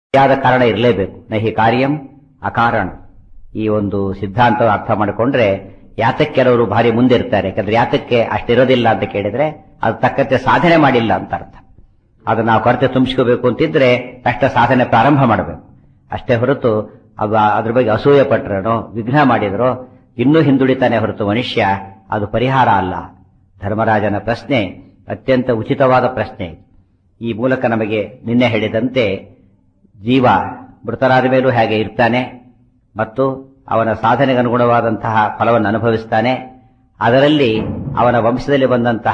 ಸರಿಯಾದ ಕಾರಣ ಇರಲೇಬೇಕು ನಹಿ ಕಾರ್ಯಂ ಅಕಾರಣ ಈ ಒಂದು ಸಿದ್ಧಾಂತ ಅರ್ಥ ಮಾಡಿಕೊಂಡ್ರೆ ಯಾತಕ್ಕೆ ಕೆಲವರು ಭಾರಿ ಮುಂದೆ ಇರ್ತಾರೆ ಯಾಕಂದ್ರೆ ಯಾತಕ್ಕೆ ಅಷ್ಟಿರೋದಿಲ್ಲ ಅಂತ ಕೇಳಿದ್ರೆ ಅದು ತಕ್ಕಂತೆ ಸಾಧನೆ ಮಾಡಿಲ್ಲ ಅಂತ ಅರ್ಥ ಅದು ನಾವು ಕೊರತೆ ತುಂಬಿಸ್ಕೋಬೇಕು ಅಂತಿದ್ರೆ ತಕ್ಷಣ ಸಾಧನೆ ಪ್ರಾರಂಭ ಮಾಡಬೇಕು ಅಷ್ಟೇ ಹೊರತು ಅವ ಅದ್ರ ಬಗ್ಗೆ ಅಸೂಯೆ ಪಟ್ರನೋ ವಿಘ್ನ ಮಾಡಿದ್ರೋ ಇನ್ನೂ ಹಿಂದುಳಿತಾನೆ ಹೊರತು ಮನುಷ್ಯ ಅದು ಪರಿಹಾರ ಅಲ್ಲ ಧರ್ಮರಾಜನ ಪ್ರಶ್ನೆ ಅತ್ಯಂತ ಉಚಿತವಾದ ಪ್ರಶ್ನೆ ಈ ಮೂಲಕ ನಮಗೆ ನಿನ್ನೆ ಹೇಳಿದಂತೆ ಜೀವ ಮೃತರಾದ ಮೇಲೂ ಹೇಗೆ ಇರ್ತಾನೆ ಮತ್ತು ಅವನ ಸಾಧನೆಗೆ ಅನುಗುಣವಾದಂತಹ ಫಲವನ್ನು ಅನುಭವಿಸ್ತಾನೆ ಅದರಲ್ಲಿ ಅವನ ವಂಶದಲ್ಲಿ ಬಂದಂತಹ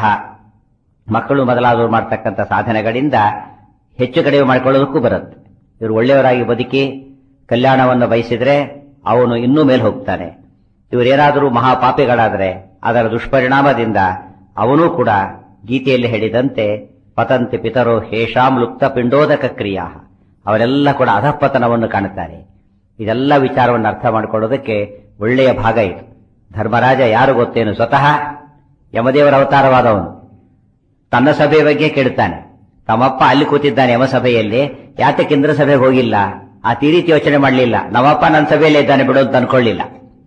ಮಕ್ಕಳು ಮೊದಲಾದವರು ಮಾಡ್ತಕ್ಕಂಥ ಸಾಧನೆಗಳಿಂದ ಹೆಚ್ಚು ಕಡಿಮೆ ಮಾಡಿಕೊಳ್ಳೋದಕ್ಕೂ ಬರುತ್ತೆ ಇವರು ಒಳ್ಳೆಯವರಾಗಿ ಬದುಕಿ ಕಲ್ಯಾಣವನ್ನು ಬಯಸಿದ್ರೆ ಅವನು ಇನ್ನೂ ಮೇಲೆ ಹೋಗ್ತಾನೆ ಇವರೇನಾದರೂ ಮಹಾಪಾಪಿಗಳಾದರೆ ಅದರ ದುಷ್ಪರಿಣಾಮದಿಂದ ಅವನೂ ಕೂಡ ಗೀತೆಯಲ್ಲಿ ಹೇಳಿದಂತೆ ಪತಂತಿ ಪಿತರೋ ಹೇಷಾಂ ಲುಪ್ತ ಪಿಂಡೋದಕ ಕ್ರಿಯಾ ಅವರೆಲ್ಲ ಕೂಡ ಅಧಪತನವನ್ನು ಕಾಣುತ್ತಾರೆ ಇದೆಲ್ಲ ವಿಚಾರವನ್ನು ಅರ್ಥ ಮಾಡಿಕೊಳ್ಳೋದಕ್ಕೆ ಒಳ್ಳೆಯ ಭಾಗ ಇದು ಧರ್ಮರಾಜ ಯಾರು ಗೊತ್ತೇನು ಸ್ವತಃ ಯಮದೇವರ ಅವತಾರವಾದವನು ತನ್ನ ಸಭೆಯ ಬಗ್ಗೆ ಕೇಳುತ್ತಾನೆ ತಮ್ಮಪ್ಪ ಅಲ್ಲಿ ಕೂತಿದ್ದಾನೆ ಯಮಸಭೆಯಲ್ಲಿ ಯಾತಕ್ಕೆ ಇಂದ್ರ ಸಭೆಗೆ ಹೋಗಿಲ್ಲ ಆ ತಿ ರೀತಿ ಯೋಚನೆ ಮಾಡಲಿಲ್ಲ ನಮ್ಮಪ್ಪ ನನ್ನ ಸಭೆಯಲ್ಲೇ ಇದ್ದಾನೆ ಬಿಡು ಅಂತ ಅನ್ಕೊಳ್ಳಿಲ್ಲ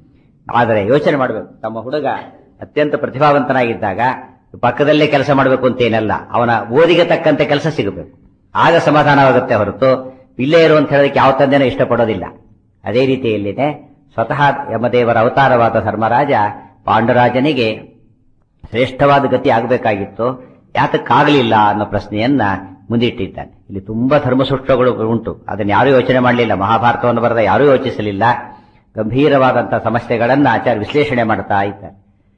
ಆದರೆ ಯೋಚನೆ ಮಾಡಬೇಕು ತಮ್ಮ ಹುಡುಗ ಅತ್ಯಂತ ಪ್ರತಿಭಾವಂತನಾಗಿದ್ದಾಗ ಪಕ್ಕದಲ್ಲೇ ಕೆಲಸ ಮಾಡಬೇಕು ಅಂತೇನಲ್ಲ ಅವನ ಓದಿಗೆ ತಕ್ಕಂತೆ ಕೆಲಸ ಸಿಗಬೇಕು ಆಗ ಸಮಾಧಾನವಾಗುತ್ತೆ ಹೊರತು ಇಲ್ಲೇ ಇರು ಅಂತ ಹೇಳೋದಕ್ಕೆ ಯಾವ ತಂದೆನೂ ಇಷ್ಟಪಡೋದಿಲ್ಲ ಅದೇ ರೀತಿಯಲ್ಲಿದೆ ಸ್ವತಃ ಯಮದೇವರ ಅವತಾರವಾದ ಧರ್ಮರಾಜ ಪಾಂಡುರಾಜನಿಗೆ ಶ್ರೇಷ್ಠವಾದ ಗತಿ ಆಗಬೇಕಾಗಿತ್ತು ಯಾತಕ್ಕಾಗಲಿಲ್ಲ ಅನ್ನೋ ಪ್ರಶ್ನೆಯನ್ನ ಮುಂದಿಟ್ಟಿದ್ದಾನೆ ಇಲ್ಲಿ ತುಂಬಾ ಧರ್ಮಸೂಕ್ಷ್ಮಗಳು ಉಂಟು ಅದನ್ನು ಯಾರೂ ಯೋಚನೆ ಮಾಡಲಿಲ್ಲ ಮಹಾಭಾರತವನ್ನು ಬರೆದ ಯಾರೂ ಯೋಚಿಸಲಿಲ್ಲ ಗಂಭೀರವಾದಂತಹ ಸಮಸ್ಯೆಗಳನ್ನ ಆಚಾರ್ಯ ವಿಶ್ಲೇಷಣೆ ಮಾಡ್ತಾ ಇದ್ದಾರೆ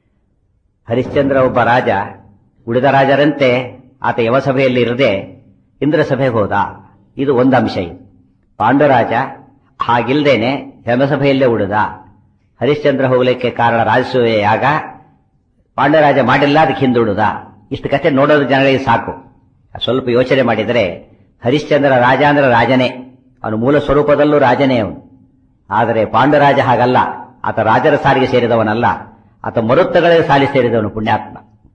ಹರಿಶ್ಚಂದ್ರ ಒಬ್ಬ ರಾಜ ಉಳಿದ ರಾಜರಂತೆ ಆತ ಯಮಸಭೆಯಲ್ಲಿ ಇರದೆ ಇಂದ್ರ ಸಭೆಗೆ ಹೋದ ಇದು ಒಂದು ಅಂಶ ಇದು ಪಾಂಡುರಾಜ ಹಾಗಿಲ್ದೇನೆ ಯಮಸಭೆಯಲ್ಲೇ ಉಳಿದ ಹರಿಶ್ಚಂದ್ರ ಹೋಗ್ಲಿಕ್ಕೆ ಕಾರಣ ರಾಜಸೂಯ ಯಾಗ ಪಾಂಡರಾಜ ಮಾಡಿಲ್ಲ ಅದಕ್ಕೆ ಹಿಂದುಳುದ ಇಷ್ಟು ಕಥೆ ನೋಡೋದು ಜನಗಳಿಗೆ ಸಾಕು ಸ್ವಲ್ಪ ಯೋಚನೆ ಮಾಡಿದರೆ ಹರಿಶ್ಚಂದ್ರ ರಾಜ ಅಂದ್ರೆ ರಾಜನೇ ಅವನು ಮೂಲ ಸ್ವರೂಪದಲ್ಲೂ ರಾಜನೇ ಅವನು ಆದರೆ ಪಾಂಡುರಾಜ ಹಾಗಲ್ಲ ಆತ ರಾಜರ ಸಾಲಿಗೆ ಸೇರಿದವನಲ್ಲ ಆತ ಮರುತ್ತಗಳಿಗೆ ಸಾಲಿ ಸೇರಿದವನು ಪುಣ್ಯಾತ್ಮ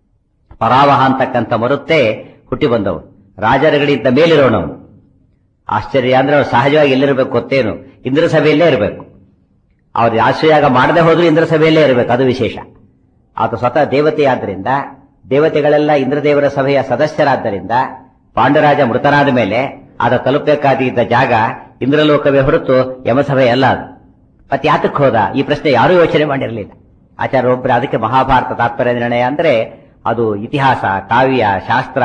ಪರಾವಹ ಅಂತಕ್ಕಂಥ ಮರುತ್ತೇ ಹುಟ್ಟಿ ಬಂದವನು ರಾಜರುಗಳಿಂದ ಮೇಲಿರೋಣವನು ಆಶ್ಚರ್ಯ ಅಂದ್ರೆ ಅವ್ರು ಸಹಜವಾಗಿ ಎಲ್ಲಿರಬೇಕು ಗೊತ್ತೇನು ಇಂದ್ರ ಸಭೆಯಲ್ಲೇ ಇರಬೇಕು ಅವ್ರು ರಾಷ್ಟ್ರೀಯಾಗ ಮಾಡದೆ ಹೋದ್ರೂ ಇಂದ್ರ ಸಭೆಯಲ್ಲೇ ಇರಬೇಕು ಅದು ವಿಶೇಷ ಆತ ಸ್ವತಃ ದೇವತೆಯಾದ್ದರಿಂದ ದೇವತೆಗಳೆಲ್ಲ ಇಂದ್ರದೇವರ ಸಭೆಯ ಸದಸ್ಯರಾದ್ದರಿಂದ ಪಾಂಡುರಾಜ ಮೃತನಾದ ಮೇಲೆ ಆತ ತಲುಪಬೇಕಾಗಿದ್ದ ಜಾಗ ಇಂದ್ರಲೋಕವೇ ಹೊರತು ಯಮಸಭೆ ಅಲ್ಲ ಅದು ಮತ್ತೆ ಯಾತಕ್ಕೆ ಹೋದ ಈ ಪ್ರಶ್ನೆ ಯಾರೂ ಯೋಚನೆ ಮಾಡಿರಲಿಲ್ಲ ಆಚಾರ್ಯ ಒಬ್ಬರು ಅದಕ್ಕೆ ಮಹಾಭಾರತ ತಾತ್ಪರ್ಯ ನಿರ್ಣಯ ಅಂದ್ರೆ ಅದು ಇತಿಹಾಸ ಕಾವ್ಯ ಶಾಸ್ತ್ರ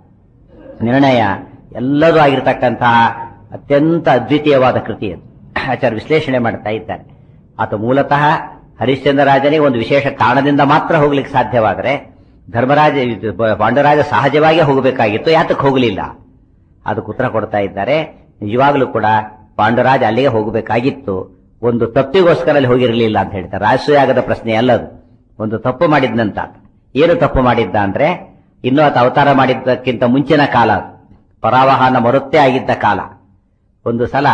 ನಿರ್ಣಯ ಎಲ್ಲದೂ ಆಗಿರತಕ್ಕಂತಹ ಅತ್ಯಂತ ಅದ್ವಿತೀಯವಾದ ಕೃತಿ ಅದು ಆಚಾರ್ಯ ವಿಶ್ಲೇಷಣೆ ಮಾಡ್ತಾ ಇದ್ದಾರೆ ಆತ ಮೂಲತಃ ಹರಿಶ್ಚಂದ್ರ ರಾಜನಿಗೆ ಒಂದು ವಿಶೇಷ ಕಾರಣದಿಂದ ಮಾತ್ರ ಹೋಗ್ಲಿಕ್ಕೆ ಸಾಧ್ಯವಾದರೆ ಧರ್ಮರಾಜ ಇದು ಪಾಂಡುರಾಜ ಸಹಜವಾಗಿ ಹೋಗಬೇಕಾಗಿತ್ತು ಯಾತಕ್ಕೆ ಹೋಗಲಿಲ್ಲ ಅದಕ್ಕೆ ಉತ್ತರ ಕೊಡ್ತಾ ಇದ್ದಾರೆ ನಿಜವಾಗ್ಲೂ ಕೂಡ ಪಾಂಡುರಾಜ ಅಲ್ಲಿಗೆ ಹೋಗಬೇಕಾಗಿತ್ತು ಒಂದು ತಪ್ಪಿಗೋಸ್ಕರ ಅಲ್ಲಿ ಹೋಗಿರಲಿಲ್ಲ ಅಂತ ಹೇಳ್ತಾರೆ ರಾಜಸೂಯಾಗದ ಪ್ರಶ್ನೆ ಅಲ್ಲದು ಒಂದು ತಪ್ಪು ಮಾಡಿದ್ನಂತ ಏನು ತಪ್ಪು ಮಾಡಿದ್ದ ಅಂದ್ರೆ ಇನ್ನೂ ಆತ ಅವತಾರ ಮಾಡಿದ್ದಕ್ಕಿಂತ ಮುಂಚಿನ ಕಾಲ ಅದು. ಪರಾವಹನ ಮರುತ್ತೇ ಆಗಿದ್ದ ಕಾಲ ಒಂದು ಸಲ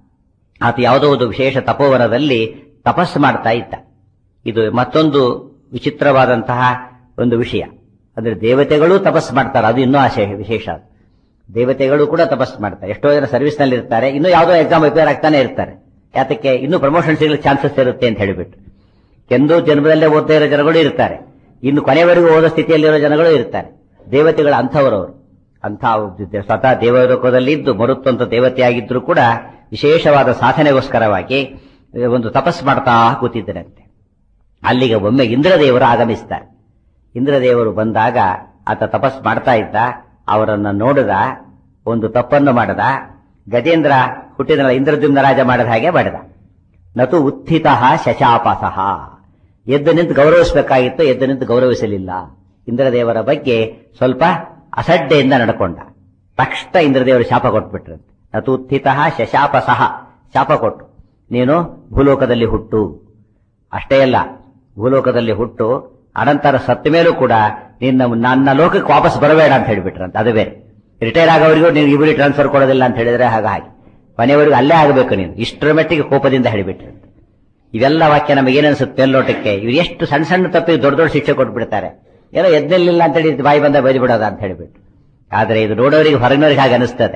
ಆತ ಯಾವುದೋ ಒಂದು ವಿಶೇಷ ತಪೋವನದಲ್ಲಿ ತಪಸ್ಸು ಮಾಡ್ತಾ ಇದ್ದ ಇದು ಮತ್ತೊಂದು ವಿಚಿತ್ರವಾದಂತಹ ಒಂದು ವಿಷಯ ಅಂದ್ರೆ ದೇವತೆಗಳು ತಪಸ್ಸು ಮಾಡ್ತಾರೆ ಅದು ಇನ್ನೂ ಆಶೆ ವಿಶೇಷ ಅದು. ದೇವತೆಗಳು ಕೂಡ ತಪಸ್ಸು ಮಾಡ್ತಾರೆ ಎಷ್ಟೋ ಜನ ಸರ್ವಿಸ್ ನಲ್ಲಿ ಇರ್ತಾರೆ ಇನ್ನೂ ಯಾವುದೋ ಎಕ್ಸಾಮ್ ರಿಪೇರ್ ಆಗ್ತಾನೆ ಇರ್ತಾರೆ ಯಾತಕ್ಕೆ ಇನ್ನೂ ಪ್ರಮೋಷನ್ ಸಿಗಲಿಕ್ಕೆ ಚಾನ್ಸಸ್ ಇರುತ್ತೆ ಅಂತ ಹೇಳಿಬಿಟ್ಟು ಎಂದು ಜನ್ಮದಲ್ಲೇ ಓದ್ತಾ ಇರೋ ಜನಗಳು ಇರ್ತಾರೆ ಇನ್ನು ಕೊನೆವರೆಗೂ ಓದೋ ಸ್ಥಿತಿಯಲ್ಲಿರೋ ಜನಗಳು ಇರ್ತಾರೆ ದೇವತೆಗಳ ಅಂಥವರವರು ಅಂಥ ಸ್ವತಃ ದೇವಲೋಕದಲ್ಲಿ ಇದ್ದು ಮರುತ್ತಂತ ದೇವತೆಯಾಗಿದ್ದರೂ ಕೂಡ ವಿಶೇಷವಾದ ಸಾಧನೆಗೋಸ್ಕರವಾಗಿ ಒಂದು ತಪಸ್ಸು ಮಾಡ್ತಾ ಕೂತಿದ್ದರಂತೆ ಅಲ್ಲಿಗೆ ಒಮ್ಮೆ ಇಂದ್ರದೇವರು ಆಗಮಿಸ್ತಾರೆ ಇಂದ್ರದೇವರು ಬಂದಾಗ ಆತ ತಪಸ್ ಮಾಡ್ತಾ ಇದ್ದ ಅವರನ್ನ ನೋಡಿದ ಒಂದು ತಪ್ಪನ್ನು ಮಾಡದ ಗಜೇಂದ್ರ ಹುಟ್ಟಿದ ಇಂದ್ರದ್ಯುಮ್ನ ರಾಜ ಮಾಡಿದ ಹಾಗೆ ಮಾಡಿದ ನತು ಉತ್ಥಿತ ಶಶಾಪಸಃ ಎದ್ದು ನಿಂತು ಗೌರವಿಸಬೇಕಾಗಿತ್ತು ಎದ್ದು ನಿಂತು ಗೌರವಿಸಲಿಲ್ಲ ಇಂದ್ರದೇವರ ಬಗ್ಗೆ ಸ್ವಲ್ಪ ಅಸಡ್ಡೆಯಿಂದ ನಡ್ಕೊಂಡ ತಕ್ಷಣ ಇಂದ್ರದೇವರು ಶಾಪ ಕೊಟ್ಬಿಟ್ರಂತೆ ನತು ಉತ್ಥಿತ ಶಶಾಪಸಃ ಶಾಪ ಕೊಟ್ಟು ನೀನು ಭೂಲೋಕದಲ್ಲಿ ಹುಟ್ಟು ಅಷ್ಟೇ ಅಲ್ಲ ಭೂಲೋಕದಲ್ಲಿ ಹುಟ್ಟು ಅನಂತರ ಸತ್ತ ಮೇಲೂ ಕೂಡ ನಿನ್ನ ನನ್ನ ಲೋಕಕ್ಕೆ ವಾಪಸ್ ಬರಬೇಡ ಅಂತ ಹೇಳಿಬಿಟ್ರಂತ ಅದು ಬೇರೆ ರಿಟೈರ್ ಆಗೋವರಿಗೂ ನೀನು ಇಬ್ಬರಿ ಟ್ರಾನ್ಸ್ಫರ್ ಕೊಡೋದಿಲ್ಲ ಅಂತ ಹೇಳಿದ್ರೆ ಹಾಗ ಹಾಗೆ ಮನೆಯವರೆಗೂ ಅಲ್ಲೇ ಆಗಬೇಕು ನೀನು ಇಷ್ಟರ ಮಟ್ಟಿಗೆ ಕೋಪದಿಂದ ಹೇಳಿಬಿಟ್ರಂತೆ ಇವೆಲ್ಲ ವಾಕ್ಯ ನಮಗೆ ಏನನ್ಸುತ್ತೆ ಮೇಲ್ನೋಟಕ್ಕೆ ಇವ್ರು ಎಷ್ಟು ಸಣ್ಣ ಸಣ್ಣ ತಪ್ಪಿಗೆ ದೊಡ್ಡ ದೊಡ್ಡ ಶಿಕ್ಷೆ ಕೊಟ್ಬಿಡ್ತಾರೆ ಏನೋ ಎದ್ದೆಲ್ಲಿಲ್ಲ ಅಂತ ಹೇಳಿ ಬಾಯಿ ಬಂದ ಬೈದು ಬಿಡೋದ ಅಂತ ಹೇಳಿಬಿಟ್ಟು ಆದ್ರೆ ಇದು ನೋಡೋರಿಗೆ ಹೊರಗಿನವ್ರಿಗೆ ಹಾಗೆ ಅನಿಸ್ತದೆ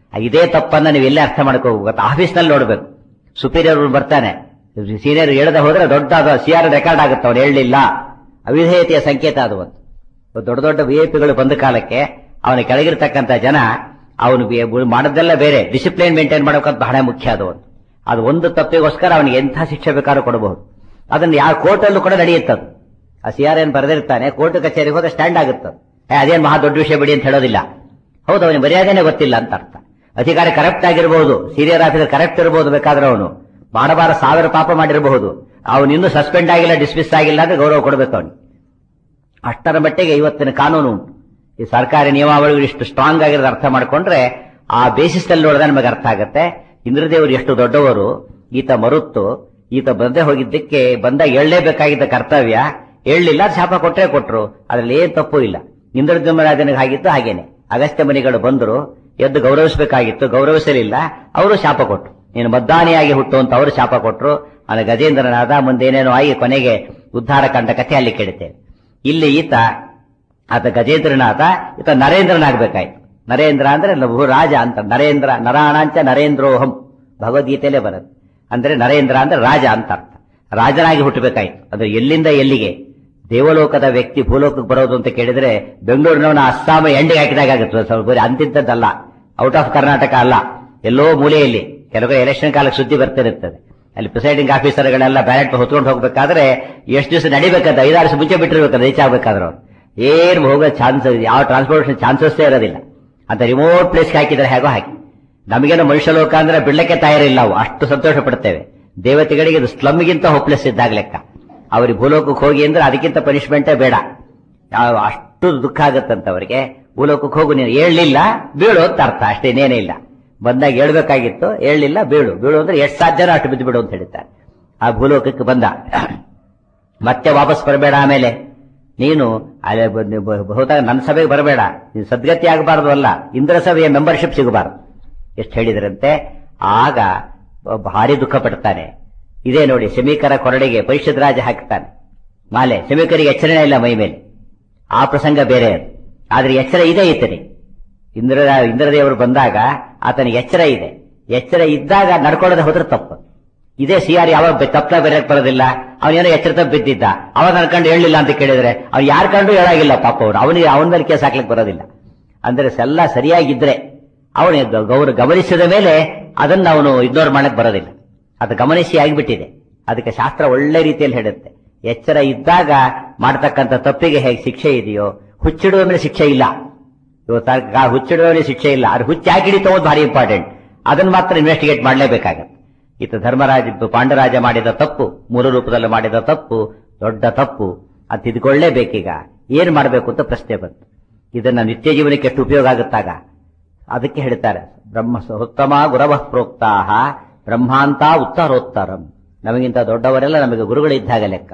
ಇದೇ ತಪ್ಪನ್ನ ನೀವು ಎಲ್ಲೇ ಅರ್ಥ ಮಾಡ್ಕೋಬೇಕು ಆಫೀಸ್ನಲ್ಲಿ ನೋಡ್ಬೇಕು ಸುಪೀರಿಯರ್ ಬರ್ತಾನೆ ಸೀನಿಯರ್ ಹೇಳದೆ ಹೋದ್ರೆ ದೊಡ್ಡ ಅದು ಸಿ ಆರ್ ರೆಕಾರ್ಡ್ ಆಗುತ್ತೆ ಅವ್ನು ಹೇಳಲಿಲ್ಲ ಅವಿಧೇಯತೆಯ ಸಂಕೇತ ಅದು ಒಂದು ದೊಡ್ಡ ದೊಡ್ಡ ವಿ ಐ ಪಿಗಳು ಬಂದ ಕಾಲಕ್ಕೆ ಅವನ ಕೆಳಗಿರ್ತಕ್ಕಂಥ ಜನ ಅವನು ಬಿ- ಮಾಡೋದೆಲ್ಲ ಬೇರೆ ಡಿಸಿಪ್ಲಿನ್ ಮೇಂಟೈನ್ ಮಾಡೋಕಂತ ಬಹಳ ಮುಖ್ಯ ಅದು ಒಂದು ಅದು ಒಂದು ತಪ್ಪಿಗೋಸ್ಕರ ಅವನಿಗೆ ಎಂಥ ಶಿಕ್ಷೆ ಬೇಕಾದ್ರೂ ಕೊಡಬಹುದು ಅದನ್ನ ಯಾವ ಕೋರ್ಟಲ್ಲೂ ಕೂಡ ನಡೆಯುತ್ತದು ಆ ಸಿ ಆರ್ ಏನ್ ಬರೆದಿರ್ತಾನೆ ಕೋರ್ಟ್ ಕಚೇರಿಗೆ ಹೋದ್ರೆ ಸ್ಟ್ಯಾಂಡ್ ಆಗುತ್ತೆ ಏ, ಅದೇನ್ ಮಹಾ ದೊಡ್ಡ ವಿಷಯ ಬಿಡಿ ಅಂತ ಹೇಳೋದಿಲ್ಲ ಹೌದು ಅವನಿಗೆ ಮರ್ಯಾದೆನೇ ಗೊತ್ತಿಲ್ಲ ಅಂತ ಅರ್ಥ ಅಧಿಕಾರಿ ಕರೆಕ್ಟ್ ಆಗಿರಬಹುದು ಸೀನಿಯರ್ ಆಫೀಸರ್ ಕರೆಕ್ಟ್ ಇರಬಹುದು ಬೇಕಾದ್ರೆ ಅವನು ಮಾಡಬಾರ ಸಾವಿರ ಪಾಪ ಮಾಡಿರಬಹುದು ಅವನು ಇನ್ನೂ ಸಸ್ಪೆಂಡ್ ಆಗಿಲ್ಲ ಡಿಸ್ಮಿಸ್ ಆಗಿಲ್ಲ ಅಂದ್ರೆ ಗೌರವ ಕೊಡಬೇಕು ಅವನಿಗೆ ಅಷ್ಟರ ಮಟ್ಟಿಗೆ ಇವತ್ತಿನ ಕಾನೂನು ಉಂಟು ಈ ಸರ್ಕಾರಿ ನಿಯಮಾವಳಿಗಳು ಇಷ್ಟು ಸ್ಟ್ರಾಂಗ್ ಆಗಿರೋದು ಅರ್ಥ ಮಾಡ್ಕೊಂಡ್ರೆ ಆ ಬೇಸಿಸ್ ನಲ್ಲಿ ನೋಡಿದ್ರೆ ನಮಗೆ ಅರ್ಥ ಆಗುತ್ತೆ ಇಂದ್ರದೇವರು ಎಷ್ಟು ದೊಡ್ಡವರು ಈತ ಮರುತ್ತು ಈತ ಬಂದೇ ಹೋಗಿದ್ದಕ್ಕೆ ಬಂದಾಗ ಹೇಳಲೇಬೇಕಾಗಿದ್ದ ಕರ್ತವ್ಯ ಹೇಳಲಿಲ್ಲ ಶಾಪ ಕೊಟ್ಟರೆ ಕೊಟ್ರು ಅದ್ರಲ್ಲಿ ಏನ್ ತಪ್ಪು ಇಲ್ಲ ಇಂದ್ರದ್ಯುಮ್ರಾಜನಿಗೆ ಆಗಿತ್ತು ಹಾಗೇನೆ ಅಗಸ್ತ್ಯ ಮುನಿಗಳು ಬಂದರು ಎದ್ದು ಗೌರವಿಸಬೇಕಾಗಿತ್ತು ಗೌರವಿಸಲಿಲ್ಲ ಅವರು ಶಾಪ ಕೊಟ್ರು ನೀನು ಮದ್ದಾನಿಯಾಗಿ ಹುಟ್ಟು ಅಂತ ಅವರು ಶಾಪ ಕೊಟ್ರು ಆಗ ಗಜೇಂದ್ರನಾದ ಮುಂದೇನೇನೋ ಆಗಿ ಕೊನೆಗೆ ಉದ್ಧಾರ ಕಂಡ ಕಥೆ ಅಲ್ಲಿ ಕೇಳುತ್ತೇವೆ ಇಲ್ಲಿ ಈತ ಆತ ಗಜೇಂದ್ರನಾಥ ಈತ ನರೇಂದ್ರನಾಗಬೇಕಾಯ್ತು ನರೇಂದ್ರ ಅಂದ್ರೆ ಲಘು ರಾಜ ಅಂತ ನರೇಂದ್ರ ನರಾಣಾಂಚ ನರೇಂದ್ರೋಹಂ ಭಗವದ್ಗೀತೆಯಲ್ಲೇ ಬರುತ್ತೆ ಅಂದ್ರೆ ನರೇಂದ್ರ ಅಂದ್ರೆ ರಾಜ ಅಂತ ಅರ್ಥ ರಾಜನಾಗಿ ಹುಟ್ಟಬೇಕಾಯ್ತು ಅದು ಎಲ್ಲಿಂದ ಎಲ್ಲಿಗೆ ದೇವಲೋಕದ ವ್ಯಕ್ತಿ ಭೂಲೋಕಕ್ಕೆ ಬರೋದು ಅಂತ ಕೇಳಿದ್ರೆ ಬೆಂಗಳೂರಿನವನ ಅಸ್ಸಾಮ ಎಂಡಿಗೆ ಹಾಕಿದಾಗ ಆಗುತ್ತೆ ಸ್ವಲ್ಪ ಬರೀ ಅಂತಿದ್ದದ್ದಲ್ಲ ಔಟ್ ಆಫ್ ಕರ್ನಾಟಕ ಅಲ್ಲ ಎಲ್ಲೋ ಮೂಲೆಯಲ್ಲಿ ಕೆಲವು ಎಲೆಕ್ಷನ್ ಕಾಲಕ್ಕೆ ಸುದ್ದಿ ಬರ್ತಿರುತ್ತದೆ ಅಲ್ಲಿ ಪ್ರಿಸೈಡಿಂಗ್ ಆಫೀಸರ್ಗಳೆಲ್ಲ ಬ್ಯಾಲೆಟ್ ಹೊತ್ಕೊಂಡು ಹೋಗ್ಬೇಕಾದ್ರೆ ಎಷ್ಟು ದಿವಸ ನಡಿಬೇಕಂತ ಐದಾರು ದಿವಸ ಮುಂಚೆ ಬಿಟ್ಟಿರ್ಬೇಕಂತ ರೀಚ್ ಆಗ್ಬೇಕಾದ್ರೆ ಅವ್ರು ಏನು ಹೋಗೋ ಚಾನ್ಸಸ್ ಯಾವ ಟ್ರಾನ್ಸ್ಪೋರ್ಟೇಷನ್ ಚಾನ್ಸಸ್ಸೇ ಇರೋದಿಲ್ಲ ಅಂತ ರಿಮೋಟ್ ಪ್ಲೇಸ್ಗೆ ಹಾಕಿದ್ರೆ ಹೇಗೋ ಹಾಕಿ ನಮಗೇನು ಮನುಷ್ಯ ಲೋಕ ಅಂದ್ರೆ ಬಿಡ್ಲಕ್ಕೆ ತಯಾರಿಲ್ಲ ಅವು ಅಷ್ಟು ಸಂತೋಷ ಪಡ್ತೇವೆ ದೇವತೆಗಳಿಗೆ ಇದು ಸ್ಲಮ್ಗಿಂತ ಹೋಪ್ಲೆಸ್ ಇದ್ದಾಗ ಲೆಕ್ಕ ಅವ್ರಿಗೆ ಭೂಲೋಕಕ್ಕೆ ಹೋಗಿ ಅಂದ್ರೆ ಅದಕ್ಕಿಂತ ಪನಿಷ್ಮೆಂಟೇ ಬೇಡ ಯಾವ- ಅಷ್ಟು ದುಃಖ ಆಗುತ್ತಂತ ಅವರಿಗೆ ಭೂಲೋಕಕ್ಕೆ ಹೋಗು ನೀನು ಹೇಳಲಿಲ್ಲ ಬೀಳು ಅಂತ ಅರ್ಥ ಅಷ್ಟೇ ಇನ್ನೇನೇ ಇಲ್ಲ ಬಂದಾಗ ಹೇಳ್ಬೇಕಾಗಿತ್ತು ಹೇಳಲಿಲ್ಲ ಬೀಳು ಬೀಳು ಅಂದ್ರೆ ಎಷ್ಟು ಸಾಧ್ಯನೋ ಅಷ್ಟು ಬಿದ್ದು ಬಿಡು ಅಂತ ಹೇಳ್ತಾರೆ ಆ ಭೂಲೋಕಕ್ಕೆ ಬಂದ ಮತ್ತೆ ವಾಪಸ್ ಬರಬೇಡ ಆಮೇಲೆ ನೀನು ಅಲ್ಲಿ ಬಂದು ಬ- ಹೋದಾಗ ನನ್ನ ಸಭೆಗೆ ಬರಬೇಡ ನೀನು ಸದ್ಗತಿ ಆಗಬಾರದು ಅಲ್ಲ ಇಂದ್ರ ಸಭೆಯ ಮೆಂಬರ್ಶಿಪ್ ಸಿಗಬಾರದು ಎಷ್ಟು ಹೇಳಿದ್ರಂತೆ ಆಗ ಬ- ಭಾರಿ ದುಃಖ ಪಡ್ತಾನೆ ಇದೇ ನೋಡಿ ಶಮೀಕರ ಕೊರಡೆಗೆ ಪರಿಷತ್ ರಾಜ ಹಾಕ್ತಾನೆ ಮಾಲೆ ಶಮೀಕರಿಗೆ ಎಚ್ಚರಣೆ ಇಲ್ಲ ಮೈ ಮೇಲೆ ಆ ಪ್ರಸಂಗ ಬೇರೆ ಅದು ಆದ್ರೆ ಎಚ್ಚರ ಇದೆ ಈತನಿಗೆ ಇಂದ್ರ ಇಂದ್ರದೇವರು ಬಂದಾಗ ಆತನಿಗೆ ಎಚ್ಚರ ಇದೆ ಎಚ್ಚರ ಇದ್ದಾಗ ನಡ್ಕೊಳ್ಳೋದು ಹೋದ್ರೆ ತಪ್ಪು ಇದೇ ಸಿ ಆರ್ ಯಾವಾಗ ತಪ್ಪಲ ಬೆರೆಯಕ್ ಬರೋದಿಲ್ಲ ಅವನೇನೋ ಎಚ್ಚರ ತಪ್ಪು ಬಿದ್ದಿದ್ದ ಅವಾಗ ನಡ್ಕೊಂಡು ಹೇಳಲಿಲ್ಲ ಅಂತ ಕೇಳಿದ್ರೆ ಅವ್ನು ಯಾರ್ ಕಂಡು ಹೇಳಾಗಿಲ್ಲ ಪಾಪ ಅವ್ರು ಅವನಿಗೆ ಅವನ ಮೇಲೆ ಕೇಸ್ ಹಾಕ್ಲಿಕ್ಕೆ ಬರೋದಿಲ್ಲ ಅಂದ್ರೆ ಎಲ್ಲ ಸರಿಯಾಗಿದ್ರೆ ಅವನಿಗೆ ಗೌರ ಗಮನಿಸಿದ ಮೇಲೆ ಅದನ್ನ ಅವನು ಇಗ್ನೋರ್ ಮಾಡಕ್ ಬರೋದಿಲ್ಲ ಅದು ಗಮನಿಸಿ ಆಗಿಬಿಟ್ಟಿದೆ ಅದಕ್ಕೆ ಶಾಸ್ತ್ರ ಒಳ್ಳೆ ರೀತಿಯಲ್ಲಿ ಹೇಳುತ್ತೆ ಎಚ್ಚರ ಇದ್ದಾಗ ಮಾಡ್ತಕ್ಕಂಥ ತಪ್ಪಿಗೆ ಹೇಗೆ ಶಿಕ್ಷೆ ಇದೆಯೋ ಹುಚ್ಚಿಡುವ ಮೇಲೆ ಶಿಕ್ಷೆ ಇಲ್ಲ ಇವತ್ತು ಹುಚ್ಚಿಡುವವನಿಗೆ ಶಿಕ್ಷೆ ಇಲ್ಲ ಅದು ಹುಚ್ಚಿ ಹಾಕಿ ಹಿಡಿತೋದು ಭಾರಿ ಇಂಪಾರ್ಟೆಂಟ್ ಅದನ್ನ ಮಾತ್ರ ಇನ್ವೆಸ್ಟಿಗೇಟ್ ಮಾಡಲೇಬೇಕಾಗತ್ತೆ ಈತ ಧರ್ಮರಾಜ ಪಾಂಡರಾಜ ಮಾಡಿದ ತಪ್ಪು ಮೂಲ ರೂಪದಲ್ಲಿ ಮಾಡಿದ ತಪ್ಪು ದೊಡ್ಡ ತಪ್ಪು ಅದು ತಿದ್ಕೊಳ್ಳೇಬೇಕೀಗ ಏನ್ ಮಾಡಬೇಕು ಅಂತ ಪ್ರಶ್ನೆ ಬಂತು ಇದನ್ನ ನಿತ್ಯ ಜೀವನಕ್ಕೆ ಎಷ್ಟು ಉಪಯೋಗ ಆಗುತ್ತಾಗ ಅದಕ್ಕೆ ಹೇಳ್ತಾರೆ ಬ್ರಹ್ಮ ಉತ್ತಮ ಗುರವ ಪ್ರೋಕ್ತಾಹ ಬ್ರಹ್ಮಾಂತ ಉತ್ತರೋತ್ತರಂ ನಮಗಿಂತ ದೊಡ್ಡವರೆಲ್ಲ ನಮಗೆ ಗುರುಗಳಿದ್ದಾಗ ಲೆಕ್ಕ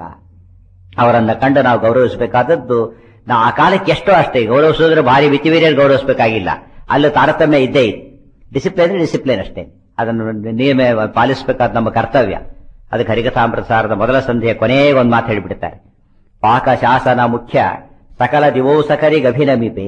ಅವರನ್ನ ಕಂಡು ನಾವು ಗೌರವಿಸಬೇಕಾದದ್ದು ನಾವು ಆ ಕಾಲಕ್ಕೆ ಎಷ್ಟೋ ಅಷ್ಟೇ ಗೌರವಿಸೋದ್ರೆ ಭಾರಿ ಮಿತಿಮೀರಿಯಲ್ಲಿ ಗೌರವಿಸಬೇಕಾಗಿಲ್ಲ ಅಲ್ಲಿ ತಾರತಮ್ಯ ಇದ್ದೇ ಇದೆ ಡಿಸಿಪ್ಲಿನ್ ಅಂದ್ರೆ ಡಿಸಿಪ್ಲಿನ್ ಅಷ್ಟೇ ಅದನ್ನು ನಿಯಮ ಪಾಲಿಸಬೇಕಾದ ನಮ್ಮ ಕರ್ತವ್ಯ ಅದಕ್ಕೆ ಹರಿಕಥಾಮೃತಸಾರದ ಮೊದಲ ಸಂಧಿಯ ಕೊನೆಗೆ ಒಂದು ಮಾತು ಹೇಳಿಬಿಡ್ತಾರೆ ಪಾಕ ಶಾಸನ ಮುಖ್ಯ ಸಕಲ ದಿವೋಸಕರಿಗಭಿನಮಿಪೆ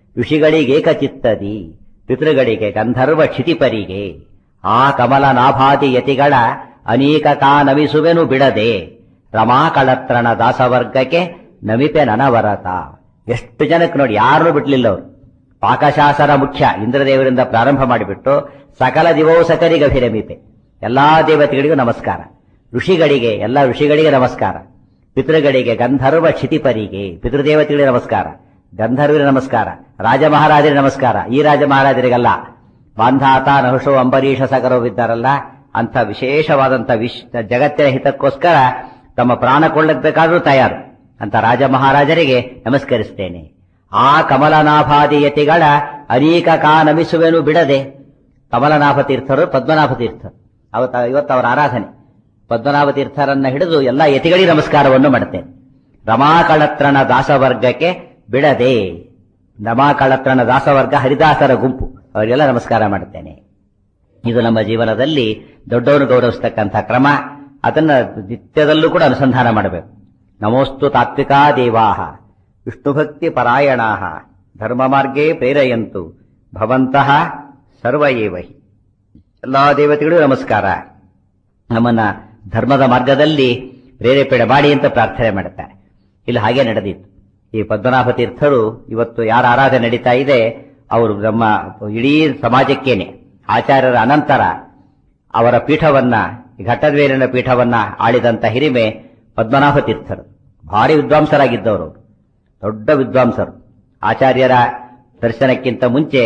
ಋಷಿಗಳಿಗೇಕಚಿತ್ತದಿ ಪಿತೃಗಳಿಗೆ ಗಂಧರ್ವ ಕ್ಷಿತಿಪರಿಗೆ ಆ ಕಮಲ ನಾಭಾದಿ ಯತಿಗಳ ಅನೇಕ ಕಾ ನಮಿಸುವೆನು ಬಿಡದೆ ರಮಾಕಳತ್ರಣ ದಾಸವರ್ಗಕ್ಕೆ ನಮಿಪೆ ನನವರತ ಎಷ್ಟು ಜನಕ್ಕೆ ನೋಡಿ ಯಾರನ್ನೂ ಬಿಡ್ಲಿಲ್ಲ ಅವರು ಪಾಕಶಾಸನ ಮುಖ್ಯ ಇಂದ್ರದೇವರಿಂದ ಪ್ರಾರಂಭ ಮಾಡಿಬಿಟ್ಟು ಸಕಲ ದಿವೋಸಕರಿಗೆ ಅಭಿರಮಿಪೆ ಎಲ್ಲಾ ದೇವತೆಗಳಿಗೂ ನಮಸ್ಕಾರ ಋಷಿಗಳಿಗೆ ಎಲ್ಲ ಋಷಿಗಳಿಗೆ ನಮಸ್ಕಾರ ಪಿತೃಗಳಿಗೆ ಗಂಧರ್ವ ಕ್ಷಿತಿಪರಿಗೆ ಪಿತೃದೇವತೆಗಳಿಗೆ ನಮಸ್ಕಾರ ಗಂಧರ್ವರಿಗೆ ನಮಸ್ಕಾರ ರಾಜ ಮಹಾರಾಜರಿಗೆ ನಮಸ್ಕಾರ ಈ ರಾಜ ಮಹಾರಾಜರಿಗಲ್ಲ ಬಾಂಧಾತ ನಹುಷೋ ಅಂಬರೀಷ ಸಗರವು ಇದ್ದಾರಲ್ಲ ಅಂತ ವಿಶೇಷವಾದಂತ ವಿಶ್ ಜಗತ್ತಿನ ಹಿತಕ್ಕೋಸ್ಕರ ತಮ್ಮ ಪ್ರಾಣ ಕೊಳ್ಳಬೇಕಾದ್ರೂ ತಯಾರು ಅಂತ ರಾಜ ಮಹಾರಾಜರಿಗೆ ನಮಸ್ಕರಿಸ್ತೇನೆ ಆ ಕಮಲನಾಭಾದಿ ಯತಿಗಳ ಅನೇಕ ಕಾ ನಮಿಸುವೆನು ಬಿಡದೆ ಕಮಲನಾಭ ತೀರ್ಥರು ಪದ್ಮನಾಭ ತೀರ್ಥರು ಅವತ್ತ ಇವತ್ತು ಅವರ ಆರಾಧನೆ ಪದ್ಮನಾಭ ತೀರ್ಥರನ್ನ ಹಿಡಿದು ಎಲ್ಲಾ ಯತಿಗಳಿಗೆ ನಮಸ್ಕಾರವನ್ನು ಮಾಡುತ್ತೇನೆ ರಮಾಕಳತ್ರಣ ದಾಸವರ್ಗಕ್ಕೆ ಬಿಡದೆ ರಮಾಕಳತ್ರಣ ದಾಸವರ್ಗ ಹರಿದಾಸರ ಗುಂಪು ಅವರಿಗೆಲ್ಲ ನಮಸ್ಕಾರ ಮಾಡುತ್ತೇನೆ ಇದು ನಮ್ಮ ಜೀವನದಲ್ಲಿ ದೊಡ್ಡವರು ಗೌರವಿಸ್ತಕ್ಕಂಥ ಕ್ರಮ ಅದನ್ನ ನಿತ್ಯದಲ್ಲೂ ಕೂಡ ಅನುಸಂಧಾನ ಮಾಡಬೇಕು ನಮೋಸ್ತು ತಾತ್ವಿಕಾ ದೇವಾಹ ವಿಷ್ಣುಭಕ್ತಿ ಪರಾಯಣಾ ಧರ್ಮ ಮಾರ್ಗೇ ಪ್ರೇರಯಂತು ಭವಂತಹ ಸರ್ವ ಏವಹಿ ಎಲ್ಲಾ ದೇವತೆಗಳಿಗೂ ನಮಸ್ಕಾರ ನಮ್ಮನ್ನ ಧರ್ಮದ ಮಾರ್ಗದಲ್ಲಿ ಪ್ರೇರೇಪಣೆ ಮಾಡಿ ಅಂತ ಪ್ರಾರ್ಥನೆ ಮಾಡುತ್ತಾರೆ ಇಲ್ಲಿ ಹಾಗೆ ನಡೆದಿತ್ತು ಈ ಪದ್ಮನಾಭ ತೀರ್ಥರು ಇವತ್ತು ಯಾರ ಆರಾಧನೆ ನಡೀತಾ ಇದೆ ಅವರು ನಮ್ಮ ಇಡೀ ಸಮಾಜಕ್ಕೇನೆ ಆಚಾರ್ಯರ ಅನಂತರ ಅವರ ಪೀಠವನ್ನ ಘಟ್ಟದ್ವೇಲಿನ ಪೀಠವನ್ನ ಆಳಿದಂತ ಹಿರಿಮೆ ಪದ್ಮನಾಭ ತೀರ್ಥರು ಭಾರಿ ವಿದ್ವಾಂಸರಾಗಿದ್ದವರು ಅವರು. ದೊಡ್ಡ ವಿದ್ವಾಂಸರು ಆಚಾರ್ಯರ ದರ್ಶನಕ್ಕಿಂತ ಮುಂಚೆ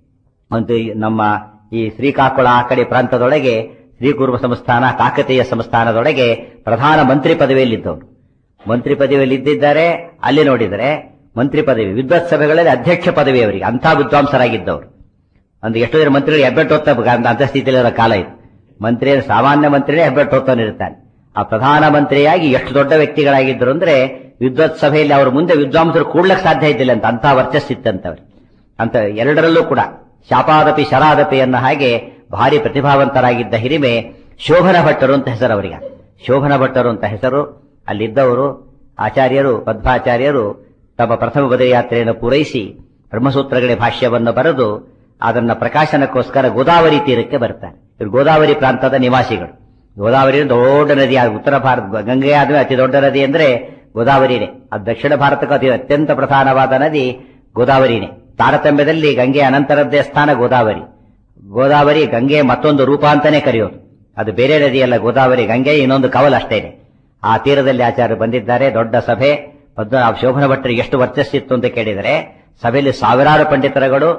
ಒಂದು ಈ ನಮ್ಮ ಈ ಶ್ರೀಕಾಕುಳ ಆ ಕಡೆ ಪ್ರಾಂತದೊಳಗೆ ಶ್ರೀಕೂರ್ಮ ಸಂಸ್ಥಾನ ಕಾಕತೀಯ ಸಂಸ್ಥಾನದೊಳಗೆ ಪ್ರಧಾನ ಮಂತ್ರಿ ಪದವಿಯಲ್ಲಿದ್ದವರು ಮಂತ್ರಿ ಪದವಿಯಲ್ಲಿ ಇದ್ದಿದ್ದಾರೆ ಅಲ್ಲಿ ನೋಡಿದರೆ ಮಂತ್ರಿ ಪದವಿ ವಿದ್ವತ್ ಸಭೆಗಳಲ್ಲಿ ಅಧ್ಯಕ್ಷ ಪದವಿ ಅವರಿಗೆ ಅಂಥ ವಿದ್ವಾಂಸರಾಗಿದ್ದವರು ಒಂದು ಎಷ್ಟೋ ಜನ ಮಂತ್ರಿಗಳು ಹೆಬ್ಬೆಟ್ಟು ಹೊತ್ತ ಅಂತ ಸ್ಥಿತಿಯಲ್ಲಿರೋ ಕಾಲ ಇದು ಮಂತ್ರಿ ಸಾಮಾನ್ಯ ಮಂತ್ರಿನೇ ಹೆಬ್ಬೆಟ್ಟು ಹೊತ್ತವನಿರ್ತಾನೆ ಆ ಪ್ರಧಾನ ಮಂತ್ರಿಯಾಗಿ ಎಷ್ಟು ದೊಡ್ಡ ವ್ಯಕ್ತಿಗಳಾಗಿದ್ದರು ಅಂದ್ರೆ ವಿದ್ವತ್ ಸಭೆಯಲ್ಲಿ ಅವ್ರ ಮುಂದೆ ವಿದ್ವಾಂಸರು ಕೂಡ್ಲಕ್ಕೆ ಸಾಧ್ಯ ಇದ್ದಿಲ್ಲ ಅಂತ ಅಂತ ವರ್ಚಸ್ಸಿತ್ತಂತವ್ರು ಅಂತ ಎರಡರಲ್ಲೂ ಕೂಡ ಶಾಪಾದಪಿ ಶರಾದಪಿ ಅನ್ನೋ ಹಾಗೆ ಭಾರಿ ಪ್ರತಿಭಾವಂತರಾಗಿದ್ದ ಹಿರಿಮೆ ಶೋಭನ ಭಟ್ಟರು ಅಂತ ಹೆಸರು ಅವರಿಗೆ ಶೋಭನ ಭಟ್ಟರು ಅಂತ ಹೆಸರು ಅಲ್ಲಿದ್ದವರು ಆಚಾರ್ಯರು ಪದ್ಮಾಚಾರ್ಯರು ತಮ್ಮ ಪ್ರಥಮ ಬದರಿ ಯಾತ್ರೆಯನ್ನು ಪೂರೈಸಿ ಬ್ರಹ್ಮಸೂತ್ರಗಳ ಭಾಷ್ಯವನ್ನು ಬರೆದು ಅದನ್ನ ಪ್ರಕಾಶನಕ್ಕೋಸ್ಕರ ಗೋದಾವರಿ ತೀರಕ್ಕೆ ಬರ್ತಾರೆ ಇವರು ಗೋದಾವರಿ ಪ್ರಾಂತದ ನಿವಾಸಿಗಳು ಗೋದಾವರಿ ದೊಡ್ಡ ನದಿ ಆ ಉತ್ತರ ಭಾರತ ಗಂಗೆ ಆದ್ಮೇಲೆ ಅತಿ ದೊಡ್ಡ ನದಿ ಅಂದ್ರೆ ಗೋದಾವರಿನೇ ಅದು ದಕ್ಷಿಣ ಭಾರತಕ್ಕೆ ಅತಿ ಅತ್ಯಂತ ಪ್ರಧಾನವಾದ ನದಿ ಗೋದಾವರಿನೇ ತಾರತಮ್ಯದಲ್ಲಿ ಗಂಗೆ ಅನಂತರದ್ದೇ ಸ್ಥಾನ ಗೋದಾವರಿ ಗೋದಾವರಿ ಗಂಗೆ ಮತ್ತೊಂದು ರೂಪ ಅಂತಾನೆ ಕರೆಯೋದು ಅದು ಬೇರೆ ನದಿಯಲ್ಲ ಗೋದಾವರಿ ಗಂಗೆ ಇನ್ನೊಂದು ಕವಲ್ ಅಷ್ಟೇನೆ ಆ ತೀರದಲ್ಲಿ ಆಚಾರ್ಯರು ಬಂದಿದ್ದಾರೆ ದೊಡ್ಡ ಸಭೆ ಪದ್ಮ ಶೋಭನ ಭಟ್ಟರಿಗೆ ಎಷ್ಟು ವರ್ಚಸ್ಸಿತ್ತು ಅಂತ ಕೇಳಿದರೆ ಸಭೆಯಲ್ಲಿ ಸಾವಿರಾರು ಪಂಡಿತರುಗಳು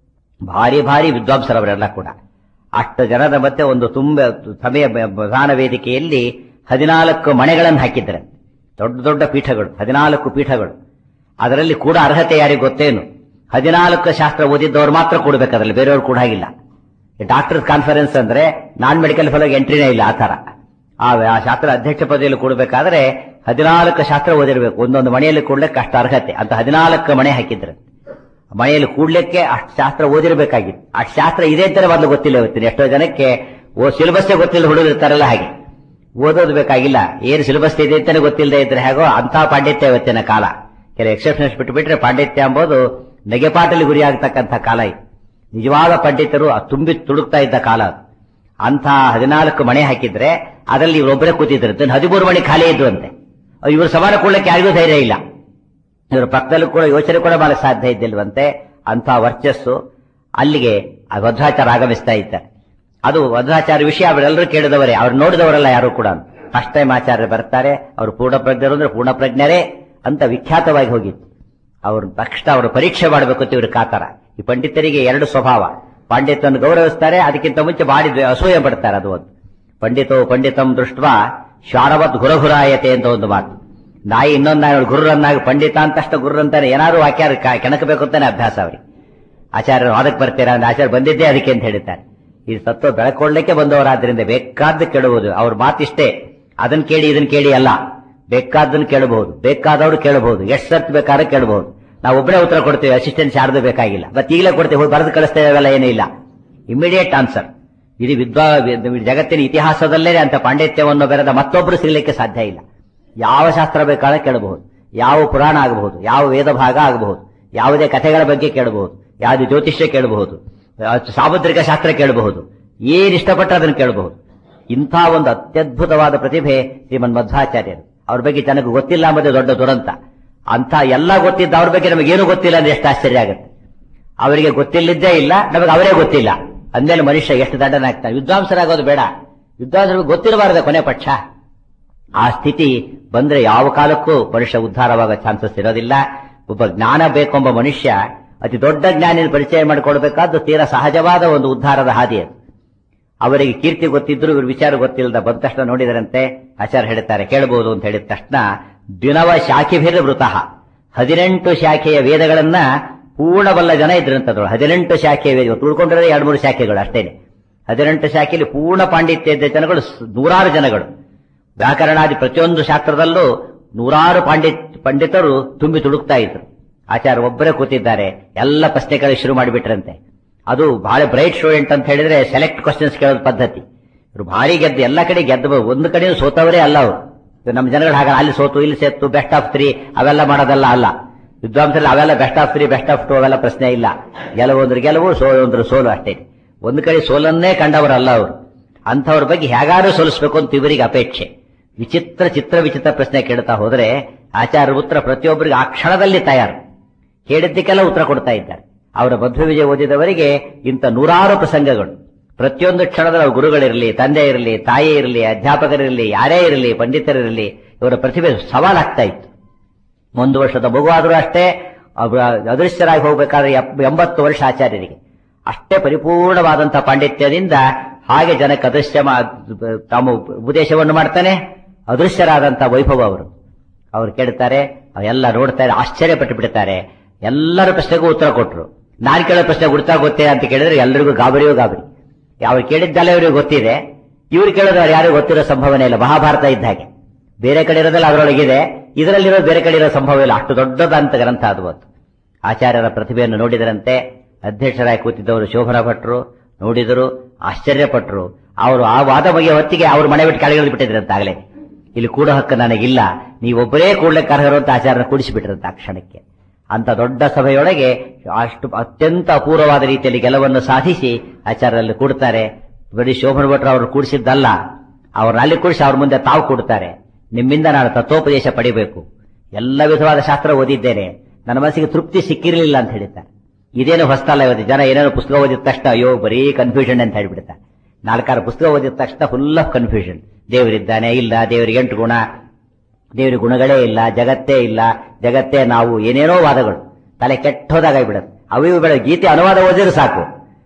ಭಾರಿ ಭಾರಿ ವಿದ್ವಾಂಸರವರೆಲ್ಲ ಕೂಡ ಅಷ್ಟು ಜನದ ಮಧ್ಯೆ ಒಂದು ತುಂಬ ಸಭೆಯ ಬ- ಪ್ರಧಾನ ವೇದಿಕೆಯಲ್ಲಿ ಹದಿನಾಲ್ಕು ಮಣೆಗಳನ್ನು ಹಾಕಿದ್ದಾರೆ ದೊಡ್ಡ ದೊಡ್ಡ ಪೀಠಗಳು ಹದಿನಾಲ್ಕು ಪೀಠಗಳು ಅದರಲ್ಲಿ ಕೂಡ ಅರ್ಹತೆ ಯಾರಿಗೆ ಗೊತ್ತೇನು ಹದಿನಾಲ್ಕು ಶಾಸ್ತ್ರ ಓದಿದ್ದವ್ರು ಮಾತ್ರ ಕೊಡ್ಬೇಕು ಅದರಲ್ಲಿ ಬೇರೆಯವ್ರು ಕೂಡ ಹಾಗಿಲ್ಲ ಡಾಕ್ಟರ್ ಕಾನ್ಫರೆನ್ಸ್ ಅಂದ್ರೆ ನಾನ್ ಮೆಡಿಕಲ್ ಫೆಲೋಗೆ ಎಂಟ್ರಿನೇ ಇಲ್ಲ ಆ ತರ ಆ ಆ ಶಾಸ್ತ್ರ ಅಧ್ಯಕ್ಷ ಪದವಿಯಲ್ಲಿ ಕೊಡಬೇಕಾದ್ರೆ ಹದಿನಾಲ್ಕು ಶಾಸ್ತ್ರ ಓದಿರ್ಬೇಕು ಒಂದೊಂದು ಮನೆಯಲ್ಲಿ ಕೂಡ್ಲಿಕ್ಕೆ ಅಷ್ಟು ಅರ್ಹತೆ ಅಂತ ಹದಿನಾಲ್ಕು ಮಣೆ ಹಾಕಿದ್ರು ಮನೆಯಲ್ಲಿ ಕೂಡ್ಲಿಕ್ಕೆ ಅಷ್ಟು ಶಾಸ್ತ್ರ ಓದಿರ್ಬೇಕಾಗಿತ್ತು ಅಷ್ಟು ಶಾಸ್ತ್ರ ಇದೆ ಅಂತಾನೆ ಮೊದಲು ಗೊತ್ತಿಲ್ಲ ಇವತ್ತಿನ ಎಷ್ಟೋ ಜನಕ್ಕೆ ಓ ಸಿಲೆಬಸ್ಸೇ ಗೊತ್ತಿಲ್ಲ ಹುಡುಗರು ಇರ್ತಾರಲ್ಲ ಹಾಗೆ ಓದೋದು ಬೇಕಾಗಿಲ್ಲ ಏನು ಸಿಲೆಬಸ್ ಇದೆ ಅಂತಾನೆ ಗೊತ್ತಿಲ್ಲದೆ ಇದ್ರೆ ಹೇಗೋ ಅಂತ ಪಾಂಡಿತ್ಯ ಇವತ್ತಿನ ಕಾಲ ಕೆಲವು ಎಕ್ಸೆಪ್ಷನ್ಸ್ ಬಿಟ್ಟು ಬಿಟ್ರೆ ಪಾಂಡಿತ್ಯ ಎಂಬುದು ನೆಗೆಪಾಟಲ್ಲಿ ಗುರಿಯಾಗತಕ್ಕಂಥ ಕಾಲ ಇದು ನಿಜವಾದ ಪಂಡಿತರು ಆ ತುಂಬಿ ತುಡುಕ್ತಾ ಇದ್ದ ಕಾಲ ಅದು ಅಂಥ ಹದಿನಾಲ್ಕು ಮಣೆ ಹಾಕಿದ್ರೆ ಅದರಲ್ಲಿ ಇವರೊಬ್ಬರೇ ಕೂತಿದ್ರು ಹದಿಮೂರು ಮಣಿ ಖಾಲಿ ಇದ್ವಂತೆ ಇವರು ಸಮಾನ ಕೊಡ್ಲಿಕ್ಕೆ ಯಾರಿಗೂ ಧೈರ್ಯ ಇಲ್ಲ ಇವರ ಪಕ್ಕದಲ್ಲೂ ಕೂಡ ಯೋಚನೆ ಕೂಡ ಮಾಡಕ್ಕೆ ಸಾಧ್ಯ ಇದ್ದಿಲ್ವಂತೆ ಅಂಥ ವರ್ಚಸ್ಸು ಅಲ್ಲಿಗೆ ಆ ವಜ್ರಾಚಾರ ಆಗಮಿಸ್ತಾ ಇದ್ದಾರೆ ಅದು ವಜ್ರಾಚಾರ ವಿಷಯ ಅವರೆಲ್ಲರೂ ಕೇಳಿದವರೇ ಅವ್ರು ನೋಡಿದವರಲ್ಲ ಯಾರು ಕೂಡ ಫಸ್ಟ್ ಟೈಮ್ ಆಚಾರ್ಯರು ಬರ್ತಾರೆ ಅವರು ಪೂರ್ಣಪ್ರಜ್ಞರು ಅಂದ್ರೆ ಪೂರ್ಣಪ್ರಜ್ಞರೇ ಅಂತ ವಿಖ್ಯಾತವಾಗಿ ಹೋಗಿತ್ತು ಅವ್ರ ತಕ್ಷಣ ಅವರು ಪರೀಕ್ಷೆ ಮಾಡಬೇಕು ಅಂತ ಇವ್ರ ಕಾತರ ಈ ಪಂಡಿತರಿಗೆ ಎರಡು ಸ್ವಭಾವ ಪಾಂಡಿತ್ಯವನ್ನು ಗೌರವಿಸ್ತಾರೆ ಅದಕ್ಕಿಂತ ಮುಂಚೆ ಬಾಡಿ ಅಸೂಯೆ ಪಡ್ತಾರೆ ಅದು ಒಂದು ಪಂಡಿತೋ ಪಂಡಿತಂ ದೃಷ್ಟ ಶಾರವತ್ ಗುರಘುರಾಯತೆ ಅಂತ ಒಂದು ಮಾತು ನಾಯಿ ಇನ್ನೊಂದು ನಾಯಿ ಗುರುರನ್ನಾಗಿ ಪಂಡಿತ ಅಂತಷ್ಟ ಗುರು ಅಂತಾನೆ ಏನಾದ್ರು ವಾಕ್ಯ ಕೆಣಕಬೇಕು ಅಂತಾನೆ ಅಭ್ಯಾಸ ಅವ್ರಿಗೆ ಆಚಾರ್ಯರು ಅದಕ್ಕೆ ಬರ್ತೀರಾ ಅಂದ್ರೆ ಆಚಾರ್ಯ ಬಂದಿದ್ದೇ ಅದಕ್ಕೆ ಅಂತ ಹೇಳಿದ್ದಾರೆ ಈ ಸತ್ವ ಬೆಳಕೊಳ್ಳಿಕ್ಕೆ ಬಂದವರಾದ್ರಿಂದ ಬೇಕಾದ್ದು ಕೇಳಬಹುದು ಅವ್ರ ಮಾತಿಷ್ಟೇ ಅದನ್ನ ಕೇಳಿ ಇದನ್ನ ಕೇಳಿ ಅಲ್ಲ ಬೇಕಾದ್ದನ್ನು ಕೇಳಬಹುದು ಬೇಕಾದವರು ಕೇಳಬಹುದು ಎಷ್ಟು ಸರ್ತ್ ಬೇಕಾದ್ರೆ ಕೇಳಬಹುದು ನಾವು ಒಬ್ಬನೇ ಉತ್ತರ ಕೊಡ್ತೀವಿ ಅಸಿಸ್ಟೆನ್ಸ್ ಯಾರ್ದು ಬೇಕಾಗಿಲ್ಲ ಮತ್ತೆ ಈಗಲೇ ಕೊಡ್ತೀವಿ ಹೋಗಿ ಬರೆದು ಕಳಿಸ್ತೇವೆಲ್ಲ ಏನೂ ಇಲ್ಲ ಇಮಿಡಿಯೇಟ್ ಆನ್ಸರ್ ಇದು ವಿದ್ವಾ ವಿ- ಜಗತ್ತಿನ ಇತಿಹಾಸದಲ್ಲೇ ಅಂತ ಪಾಂಡಿತ್ಯವನ್ನು ಬೆರೆದ ಮತ್ತೊಬ್ಬರು ಸಿಗಲಿಕ್ಕೆ ಸಾಧ್ಯ ಇಲ್ಲ ಯಾವ ಶಾಸ್ತ್ರ ಬೇಕಾದ್ರೆ ಕೇಳಬಹುದು ಯಾವ ಪುರಾಣ ಆಗಬಹುದು ಯಾವ ವೇದ ಭಾಗ ಆಗಬಹುದು ಯಾವುದೇ ಕಥೆಗಳ ಬಗ್ಗೆ ಕೇಳಬಹುದು ಯಾವುದೇ ಜ್ಯೋತಿಷ್ಯ ಕೇಳಬಹುದು ಆ, ಸಾಮುದ್ರಿಕ ಶಾಸ್ತ್ರ ಕೇಳಬಹುದು ಏನ್ ಇಷ್ಟಪಟ್ಟರೆ ಅದನ್ನು ಕೇಳಬಹುದು ಇಂಥ ಒಂದು ಅತ್ಯದ್ಭುತವಾದ ಪ್ರತಿಭೆ ಶ್ರೀಮನ್ ಮಧ್ವಾಚಾರ್ಯರು ಅವ್ರ ಬಗ್ಗೆ ಜನಕ್ಕೆ ಗೊತ್ತಿಲ್ಲ ಎಂಬುದೇ ದೊಡ್ಡ ದುರಂತ ಅಂತ ಎಲ್ಲ ಗೊತ್ತಿದ್ದ ಅವ್ರ ಬಗ್ಗೆ ನಮಗೇನು ಗೊತ್ತಿಲ್ಲ ಅಂದ್ರೆ ಎಷ್ಟು ಆಶ್ಚರ್ಯ ಆಗುತ್ತೆ ಅವರಿಗೆ ಗೊತ್ತಿಲ್ಲದ್ದೇ ಇಲ್ಲ ನಮಗೆ ಅವರೇ ಗೊತ್ತಿಲ್ಲ ಅಂದೇಲೆ ಮನುಷ್ಯ ಎಷ್ಟು ದಂಡನಾಗ್ತಾನೆ ವಿದ್ವಾಂಸರಾಗೋದು ಬೇಡ ವಿದ್ವಾಂಸರಿಗೆ ಗೊತ್ತಿರಬಾರದು ಕೊನೆ ಪಕ್ಷ ಆ ಸ್ಥಿತಿ ಬಂದ್ರೆ ಯಾವ ಕಾಲಕ್ಕೂ ಮನುಷ್ಯ ಉದ್ಧಾರವಾಗೋ ಚಾನ್ಸಸ್ ಇರೋದಿಲ್ಲ ಒಬ್ಬ ಜ್ಞಾನ ಬೇಕೆಂಬ ಮನುಷ್ಯ ಅತಿ ದೊಡ್ಡ ಜ್ಞಾನಿನ ಪರಿಚಯ ಮಾಡಿಕೊಡ್ಬೇಕಾದ್ದು ತೀರಾ ಸಹಜವಾದ ಒಂದು ಉದ್ಧಾರದ ಹಾದಿ ಅದು ಅವರಿಗೆ ಕೀರ್ತಿ ಗೊತ್ತಿದ್ರು ಇವ್ರ ವಿಚಾರ ಗೊತ್ತಿಲ್ಲದ ಬಂದ ತಕ್ಷಣ ನೋಡಿದರಂತೆ ಆಚಾರ್ಯ ಹೇಳ್ತಾರೆ ಕೇಳಬಹುದು ಅಂತ ಹೇಳಿದ ತಕ್ಷಣ ದಿನವ ಶಾಖಿಭಿರ್ ವೃತಃ ಹದಿನೆಂಟು ಶಾಖೆಯ ವೇದಗಳನ್ನ ಪೂರ್ಣಬಲ್ಲ ಜನ ಇದ್ರಂತದ್ರು ಹದಿನೆಂಟು ಶಾಖೆಯ ವೇದ ಇವತ್ತು ಉಳ್ಕೊಂಡಿರೋದೇ ಎರಡು ಮೂರು ಶಾಖೆಗಳು ಅಷ್ಟೇನೆ ಹದಿನೆಂಟು ಶಾಖೆಯಲ್ಲಿ ಪೂರ್ಣ ಪಾಂಡಿತ್ಯ ಇದ್ದ ಜನಗಳು ಸ್- ನೂರಾರು ಜನಗಳು ವ್ಯಾಕರಣಾದಿ ಪ್ರತಿಯೊಂದು ಶಾಸ್ತ್ರದಲ್ಲೂ ನೂರಾರು ಪಾಂಡಿತ್ ಪಂಡಿತರು ತುಂಬಿ ತುಡುಕ್ತಾ ಇದ್ರು ಆಚಾರ್ಯ ಒಬ್ಬರೇ ಕೂತಿದ್ದಾರೆ ಎಲ್ಲ ಪ್ರಶ್ನೆಗಳು ಶುರು ಮಾಡಿಬಿಟ್ರಂತೆ ಅದು ಬಹಳ ಬ್ರೈಟ್ ಸ್ಟೂಡೆಂಟ್ ಅಂತ ಹೇಳಿದ್ರೆ ಸೆಲೆಕ್ಟ್ ಕ್ವಶನ್ಸ್ ಕೇಳೋದು ಪದ್ಧತಿ ಇವರು ಭಾರಿ ಗೆದ್ದು ಎಲ್ಲ ಕಡೆ ಗೆದ್ದು ಒಂದು ಕಡೆ ಸೋತವರೇ ಅಲ್ಲ ಅವರು ಇದು ನಮ್ಮ ಜನಗಳು ಹಾಗೆ ಅಲ್ಲಿ ಸೋತು ಇಲ್ಲಿ ಸೇತು ಬೆಸ್ಟ್ ಆಫ್ ತ್ರೀ ಅವೆಲ್ಲ ಮಾಡೋದಲ್ಲ ಅಲ್ಲ ವಿದ್ವಾಂಸರಲ್ಲಿ ಅವೆಲ್ಲ best of three best of two ಅವೆಲ್ಲ ಪ್ರಶ್ನೆ ಇಲ್ಲ ಗೆಲುವು ಅಂದ್ರೆ ಗೆಲುವು ಸೋಲು ಅಂದ್ರೆ ಸೋಲು ಅಷ್ಟೇ ಒಂದು ಕಡೆ ಸೋಲನ್ನೇ ಕಂಡವರಲ್ಲ ಅವರು ಅಂಥವ್ರ ಬಗ್ಗೆ ಹೇಗಾದ್ರೂ ಸೋಲಿಸಬೇಕು ಅಂತ ಇವರಿಗೆ ಅಪೇಕ್ಷೆ ವಿಚಿತ್ರ ಚಿತ್ರ ವಿಚಿತ್ರ ಪ್ರಶ್ನೆ ಕೇಳ್ತಾ ಹೋದ್ರೆ ಆಚಾರ್ಯ ಉತ್ತರ ಪ್ರತಿಯೊಬ್ಬರಿಗೆ ಆ ಕ್ಷಣದಲ್ಲಿ ತಯಾರು ಹೇಳಿದ್ದಕ್ಕೆಲ್ಲ ಉತ್ತರ ಕೊಡ್ತಾ ಇದ್ದಾರೆ ಅವರ ಮಧ್ವ ವಿಜಯ ಓದಿದವರಿಗೆ ಇಂಥ ನೂರಾರು ಪ್ರಸಂಗಗಳು ಪ್ರತಿಯೊಂದು ಕ್ಷಣದಲ್ಲಿ ಅವ್ರ ಗುರುಗಳಿರಲಿ ತಂದೆ ಇರಲಿ ತಾಯಿ ಇರಲಿ ಅಧ್ಯಾಪಕರಿರಲಿ ಯಾರೇ ಇರಲಿ ಪಂಡಿತರಿರಲಿ ಇವರ ಪ್ರತಿಭೆ ಸವಾಲಾಗ್ತಾ ಇತ್ತು ಒಂದು ವರ್ಷದ ಮಗುವಾದರೂ ಅಷ್ಟೇ ಅವ್ರ ಅದೃಶ್ಯರಾಗಿ ಹೋಗಬೇಕಾದ್ರೆ ಎಪ್- ಎಂಬತ್ತು ವರ್ಷ ಆಚಾರ್ಯರಿಗೆ ಅಷ್ಟೇ ಪರಿಪೂರ್ಣವಾದಂತಹ ಪಾಂಡಿತ್ಯದಿಂದ ಹಾಗೆ ಜನಕ್ಕೆ ಅದೃಶ್ಯ ಮಾ- ತಾವು ಉಪದೇಶವನ್ನು ಮಾಡ್ತಾನೆ ಅದೃಶ್ಯರಾದಂತಹ ವೈಭವ ಅವರು ಅವ್ರು ಕೇಳ್ತಾರೆ ಎಲ್ಲ ನೋಡ್ತಾರೆ ಆಶ್ಚರ್ಯಪಟ್ಟು ಬಿಡ್ತಾರೆ ಎಲ್ಲರ ಪ್ರಶ್ನೆಗೂ ಉತ್ತರ ಕೊಟ್ರು ನಾನು ಕೇಳೋ ಪ್ರಶ್ನೆ ಉತ್ತರ ಗೊತ್ತೇ ಅಂತ ಕೇಳಿದ್ರೆ ಎಲ್ಲರಿಗೂ ಗಾಬರಿಯೋ ಗಾಬರಿ ಅವ್ರು ಕೇಳಿದ್ದಲ್ಲ ಇವರಿಗೆ ಗೊತ್ತಿದೆ ಇವ್ರು ಕೇಳೋದು ಅವ್ರು ಯಾರಿಗೂ ಗೊತ್ತಿರೋ ಸಂಭವನೆ ಇಲ್ಲ ಮಹಾಭಾರತ ಇದ್ದ ಹಾಗೆ ಬೇರೆ ಕಡೆ ಇರೋದಲ್ಲ ಅದರೊಳಗಿದೆ ಇದರಲ್ಲಿರೋ ಬೇರೆ ಕಡೆ ಇರೋ ಸಂಭವ ಇಲ್ಲ ಅಷ್ಟು ದೊಡ್ಡದಂತ ಗ್ರಂಥ ಅದು ಅವತ್ತು ಆಚಾರ್ಯರ ಪ್ರತಿಭೆಯನ್ನು ನೋಡಿದರಂತೆ ಅಧ್ಯಕ್ಷರಾಗಿ ಕೂತಿದ್ದವರು ಶೋಭನ ಭಟ್ರು ನೋಡಿದರು ಆಶ್ಚರ್ಯಪಟ್ಟರು ಅವರು ಆ ವಾದ ಬಗೆಯ ಹೊತ್ತಿಗೆ ಅವ್ರ ಮನೆ ಬಿಟ್ಟು ಕೆಳಗಿಳಿದು ಬಿಟ್ಟಿದ್ರಂತ ಆಗಲೇ ಇಲ್ಲಿ ಕೂಡೋ ಹಕ್ಕು ನನಗಿಲ್ಲ ನೀವೊಬ್ಬರೇ ಕೂಡ್ಲಿಕ್ಕೆ ಅರ್ಹರು ಅಂತ ಆಚಾರ್ಯನ ಕೂಡಿಸಿಬಿಟ್ರಂತ ಆ ಕ್ಷಣಕ್ಕೆ ಅಂತ ದೊಡ್ಡ ಸಭೆಯೊಳಗೆ ಅಷ್ಟು ಅತ್ಯಂತ ಅಪೂರ್ವವಾದ ರೀತಿಯಲ್ಲಿ ಗೆಲುವನ್ನು ಸಾಧಿಸಿ ಆಚಾರ್ಯರಲ್ಲಿ ಕೂಡ್ತಾರೆ ಬರೀ ಶೋಭನ ಭಟ್ರು ಅವರು ಕೂಡಿಸಿದ್ದಲ್ಲ ಅವ್ರನ್ನ ಅಲ್ಲಿ ಕೂಡಿಸಿ ಅವ್ರ ಮುಂದೆ ತಾವು ಕೊಡ್ತಾರೆ ನಿಮ್ಮಿಂದ ನಾನು ತತ್ವೋಪದೇಶ ಪಡಿಬೇಕು ಎಲ್ಲ ವಿಧವಾದ ಶಾಸ್ತ್ರ ಓದಿದ್ದೇನೆ ನನ್ನ ಮನಸ್ಸಿಗೆ ತೃಪ್ತಿ ಸಿಕ್ಕಿರಲಿಲ್ಲ ಅಂತ ಹೇಳ್ತಾರೆ ಇದೇನು ಹೊಸ್ತಲ್ಲ ಇವತ್ತು ಜನ ಏನೇನೋ ಪುಸ್ತಕ ಓದಿದ ತಕ್ಷಣ ಅಯ್ಯೋ ಬರೀ ಕನ್ಫ್ಯೂಷನ್ ಅಂತ ಹೇಳ್ಬಿಡ್ತಾರೆ ನಾಲ್ಕಾರು ಪುಸ್ತಕ ಓದಿದ ತಕ್ಷಣ ಫುಲ್ ಆಫ್ ಕನ್ಫ್ಯೂಷನ್ ದೇವರಿದ್ದಾನೆ ಇಲ್ಲ ದೇವರಿಗೆ ಎಂಟು ಗುಣ ದೇವರಿಗೆ ಗುಣಗಳೇ ಇಲ್ಲ ಜಗತ್ತೇ ಇಲ್ಲ ಜಗತ್ತೇ ನಾವು ಏನೇನೋ ವಾದಗಳು ತಲೆ ಕೆಟ್ಟೋದಾಗಿಬಿಡುತ್ತೆ ಅವು ಇವು ಬೇಡ ಗೀತೆ ಅನುವಾದ ಓದಿದ್ರೆ ಸಾಕು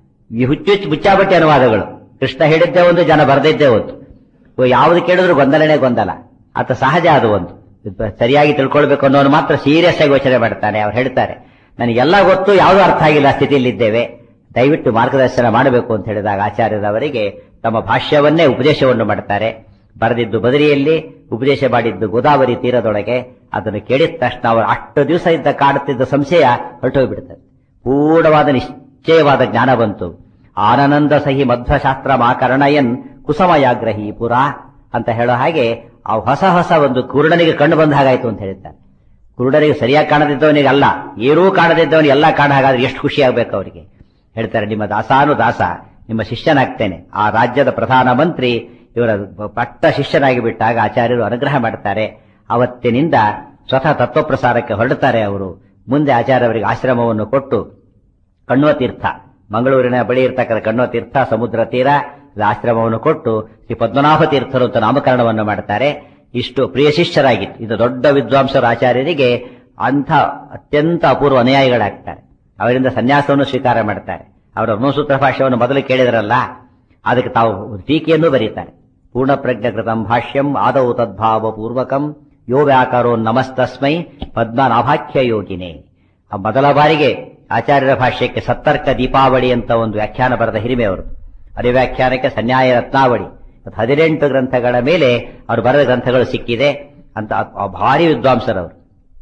ಈ ಹುಚ್ಚು ಹುಚ್ಚು ಮುಚ್ಚಾಬಟ್ಟಿ ಅನುವಾದಗಳು ಕೃಷ್ಣ ಹೇಳಿದ್ದೇ ಒಂದು ಜನ ಬರೆದಿದ್ದೇ ಒಂದು ಇವು ಯಾವ್ದು ಕೇಳಿದ್ರು ಗೊಂದಲನೇ ಗೊಂದಲ ಆತ ಸಹಜ ಅದು ಒಂದು ಇದು ಸರಿಯಾಗಿ ತಿಳ್ಕೊಳ್ಬೇಕು ಅನ್ನೋನು ಮಾತ್ರ ಸೀರಿಯಸ್ ಆಗಿ ಯೋಚನೆ ಮಾಡ್ತಾನೆ ಅವ್ರು ಹೇಳ್ತಾರೆ ನನಗೆಲ್ಲ ಗೊತ್ತು ಯಾವುದೂ ಅರ್ಥ ಆಗಿಲ್ಲ ಆ ಸ್ಥಿತಿಯಲ್ಲಿದ್ದೇವೆ ದಯವಿಟ್ಟು ಮಾರ್ಗದರ್ಶನ ಮಾಡಬೇಕು ಅಂತ ಹೇಳಿದಾಗ ಆಚಾರ್ಯರವರಿಗೆ ತಮ್ಮ ಭಾಷ್ಯವನ್ನೇ ಉಪದೇಶವನ್ನು ಮಾಡ್ತಾರೆ ಬರೆದಿದ್ದು ಬದರಿಯಲ್ಲಿ ಉಪದೇಶ ಮಾಡಿದ್ದು ಗೋದಾವರಿ ತೀರದೊಳಗೆ ಅದನ್ನು ಕೇಳಿದ ತಕ್ಷಣ ಅವರು ಅಷ್ಟು ದಿವಸ ಇದ್ದ ಕಾಡುತ್ತಿದ್ದ ಸಂಶಯ ಹೊರಟೋಗ್ಬಿಡ್ತದೆ ಪೂರ್ಣವಾದ ನಿಶ್ಚಯವಾದ ಜ್ಞಾನ ಬಂತು ಆನಂದ ಸಹಿ ಮಧ್ವಶಾಸ್ತ್ರ ಮಾಕರಣಯನ್ ಕುಸಮಯಾಗ್ರಹಿ ಪುರ ಅಂತ ಹೇಳೋ ಹಾಗೆ ಆ ಹೊಸ ಹೊಸ ಒಂದು ಕುರುಡನಿಗೆ ಕಂಡು ಬಂದ ಹಾಗಾಯ್ತು ಅಂತ ಹೇಳ್ತಾರೆ ಕುರುಡನಿಗೆ ಸರಿಯಾಗಿ ಕಾಣದಿದ್ದವನಿಗೆ ಅಲ್ಲ ಏನೂ ಕಾಣದಿದ್ದವನಿಗೆ ಎಲ್ಲ ಕಾಣ ಹಾಗಾದ್ರೆ ಎಷ್ಟು ಖುಷಿ ಆಗ್ಬೇಕು ಅವರಿಗೆ ಹೇಳ್ತಾರೆ ನಿಮ್ಮ ದಾಸಾನು ದಾಸ ನಿಮ್ಮ ಶಿಷ್ಯನಾಗ್ತೇನೆ ಆ ರಾಜ್ಯದ ಪ್ರಧಾನ ಮಂತ್ರಿ ಇವರ ಪಟ್ಟ ಶಿಷ್ಯನಾಗಿ ಬಿಟ್ಟಾಗ ಆಚಾರ್ಯರು ಅನುಗ್ರಹ ಮಾಡ್ತಾರೆ ಅವತ್ತಿನಿಂದ ಸ್ವತಃ ತತ್ವಪ್ರಸಾರಕ್ಕೆ ಹೊರಡುತ್ತಾರೆ ಅವರು ಮುಂದೆ ಆಚಾರ್ಯವರಿಗೆ ಆಶ್ರಮವನ್ನು ಕೊಟ್ಟು ಕಣ್ವ ತೀರ್ಥ ಮಂಗಳೂರಿನ ಬಳಿ ಇರ್ತಕ್ಕಂಥ ಕಣ್ವ ತೀರ್ಥ ಸಮುದ್ರ ತೀರ ಇಲ್ಲಿ ಆಶ್ರಮವನ್ನು ಕೊಟ್ಟು ಶ್ರೀ ಪದ್ಮನಾಭ ತೀರ್ಥರು ಅಂತ ನಾಮಕರಣವನ್ನು ಮಾಡ್ತಾರೆ ಇಷ್ಟು ಪ್ರಿಯ ಶಿಷ್ಯರಾಗಿತ್ತು ಇದು ದೊಡ್ಡ ವಿದ್ವಾಂಸರ ಆಚಾರ್ಯರಿಗೆ ಅಂಥ ಅತ್ಯಂತ ಅಪೂರ್ವ ಅನುಯಾಯಿಗಳಾಗ್ತಾರೆ ಅವರಿಂದ ಸನ್ಯಾಸವನ್ನು ಸ್ವೀಕಾರ ಮಾಡ್ತಾರೆ ಅವರ ಅನುಸೂತ್ರ ಭಾಷ್ಯವನ್ನು ಮೊದಲು ಕೇಳಿದರಲ್ಲ ಅದಕ್ಕೆ ತಾವು ಟೀಕೆಯನ್ನು ಬರೀತಾರೆ ಪೂರ್ಣ ಪ್ರಜ್ಞಕೃತಂ ಭಾಷ್ಯಂ ಆದೌ ತದ್ಭಾವ ಪೂರ್ವಕಂ ಯೋ ವ್ಯಾಕರೋ ನಮಸ್ತಸ್ಮೈ ಪದ್ಮನಾಭಾಖ್ಯ ಯೋಗಿನೇ ಆ ಮೊದಲ ಬಾರಿಗೆ ಆಚಾರ್ಯರ ಭಾಷ್ಯಕ್ಕೆ ಸತ್ತರ್ಕ ದೀಪಾವಳಿ ಅಂತ ಒಂದು ವ್ಯಾಖ್ಯಾನ ಬರೆದ ಹಿರಿಮೆ ಅವರು ಅದೇ ವ್ಯಾಖ್ಯಾನಕ್ಕೆ ಸನ್ಯಾಯ ರತ್ನಾವಳಿ ಮತ್ತು ಹದಿನೆಂಟು ಗ್ರಂಥಗಳ ಮೇಲೆ ಅವರು ಬರೆದ ಗ್ರಂಥಗಳು ಸಿಕ್ಕಿದೆ ಅಂತ ಆ ಭಾರಿ ವಿದ್ವಾಂಸರವರು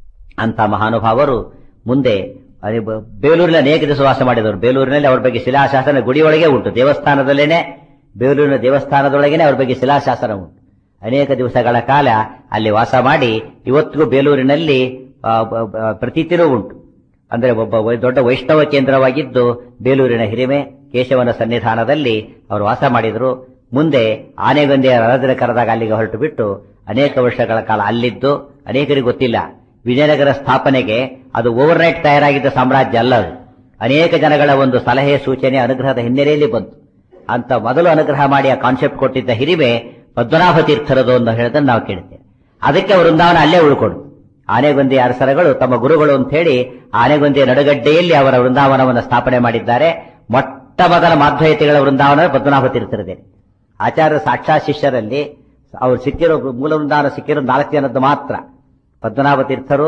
ಅಂತ ಮಹಾನುಭಾವರು ಮುಂದೆ ಅದೇ ಬ- ಬೇಲೂರಿನ ಅನೇಕ ದಿವಸ ವಾಸ ಮಾಡಿದವರು ಬೇಲೂರಿನಲ್ಲಿ ಅವ್ರ ಬಗ್ಗೆ ಶಿಲಾಶಾಸನ ಗುಡಿಯೊಳಗೆ ಉಂಟು ದೇವಸ್ಥಾನದಲ್ಲೇನೆ ಬೇಲೂರಿನ ದೇವಸ್ಥಾನದೊಳಗೇನೆ ಅವ್ರ ಬಗ್ಗೆ ಶಿಲಾಶಾಸನ ಉಂಟು ಅನೇಕ ದಿವಸಗಳ ಕಾಲ ಅಲ್ಲಿ ವಾಸ ಮಾಡಿ ಇವತ್ತಿಗೂ ಬೇಲೂರಿನಲ್ಲಿ ಆ, ಬ- ಬ- ಪ್ರತೀತಿನೂ ಉಂಟು ಅಂದ್ರೆ ಒಬ್ಬ ವೈ- ದೊಡ್ಡ ವೈಷ್ಣವ ಕೇಂದ್ರವಾಗಿದ್ದು ಬೇಲೂರಿನ ಹಿರಿಮೆ ಕೇಶವನ ಸನ್ನಿಧಾನದಲ್ಲಿ ಅವರು ವಾಸ ಮಾಡಿದರು ಮುಂದೆ ಆನೆಗೊಂದಿಯ ರಥದ ಕರೆದಾಗ ಅಲ್ಲಿಗೆ ಹೊರಟು ಬಿಟ್ಟು ಅನೇಕ ವರ್ಷಗಳ ಕಾಲ ಅಲ್ಲಿದ್ದು ಅನೇಕರಿಗೆ ಗೊತ್ತಿಲ್ಲ ವಿಜಯನಗರ ಸ್ಥಾಪನೆಗೆ ಅದು ಓವರ್ ನೈಟ್ ತಯಾರಾಗಿದ್ದ ಸಾಮ್ರಾಜ್ಯ ಅಲ್ಲ ಅದು ಅನೇಕ ಜನಗಳ ಒಂದು ಸಲಹೆ ಸೂಚನೆ ಅನುಗ್ರಹದ ಹಿನ್ನೆಲೆಯಲ್ಲಿ ಬಂತು ಅಂತ ಮೊದಲು ಅನುಗ್ರಹ ಮಾಡಿ ಆ ಕಾನ್ಸೆಪ್ಟ್ ಕೊಟ್ಟಿದ್ದ ಹಿರಿಮೆ ಪದ್ಮನಾಭ ತೀರ್ಥರದು ಅಂತ ಹೇಳಿದ್ರೆ ನಾವು ಕೇಳ್ತೇವೆ ಅದಕ್ಕೆ ವೃಂದಾವನ ಅಲ್ಲೇ ಉಳ್ಕೊಂಡು ಆನೆಗೊಂದಿ ಅರಸರಗಳು ತಮ್ಮ ಗುರುಗಳು ಅಂತ ಹೇಳಿ ಆನೆಗೊಂದಿಯ ನಡುಗಡ್ಡೆಯಲ್ಲಿ ಅವರ ವೃಂದಾವನವನ್ನು ಸ್ಥಾಪನೆ ಮಾಡಿದ್ದಾರೆ ಮೊಟ್ಟ ಮೊದಲ ಮಾಧ್ವಯತಿಗಳ ವೃಂದಾವನ ಪದ್ಮನಾಭ ತೀರ್ಥರದೇ ಆಚಾರ್ಯ ಸಾಕ್ಷಾತ್ ಶಿಷ್ಯರಲ್ಲಿ ಅವರು ಸಿಕ್ಕಿರೋ ಮೂಲ ವೃಂದಾವನ ಸಿಕ್ಕಿರೋ ನಾಲ್ಕು ಜನದ್ದು ಮಾತ್ರ ಪದ್ಮನಾಭ ತೀರ್ಥರು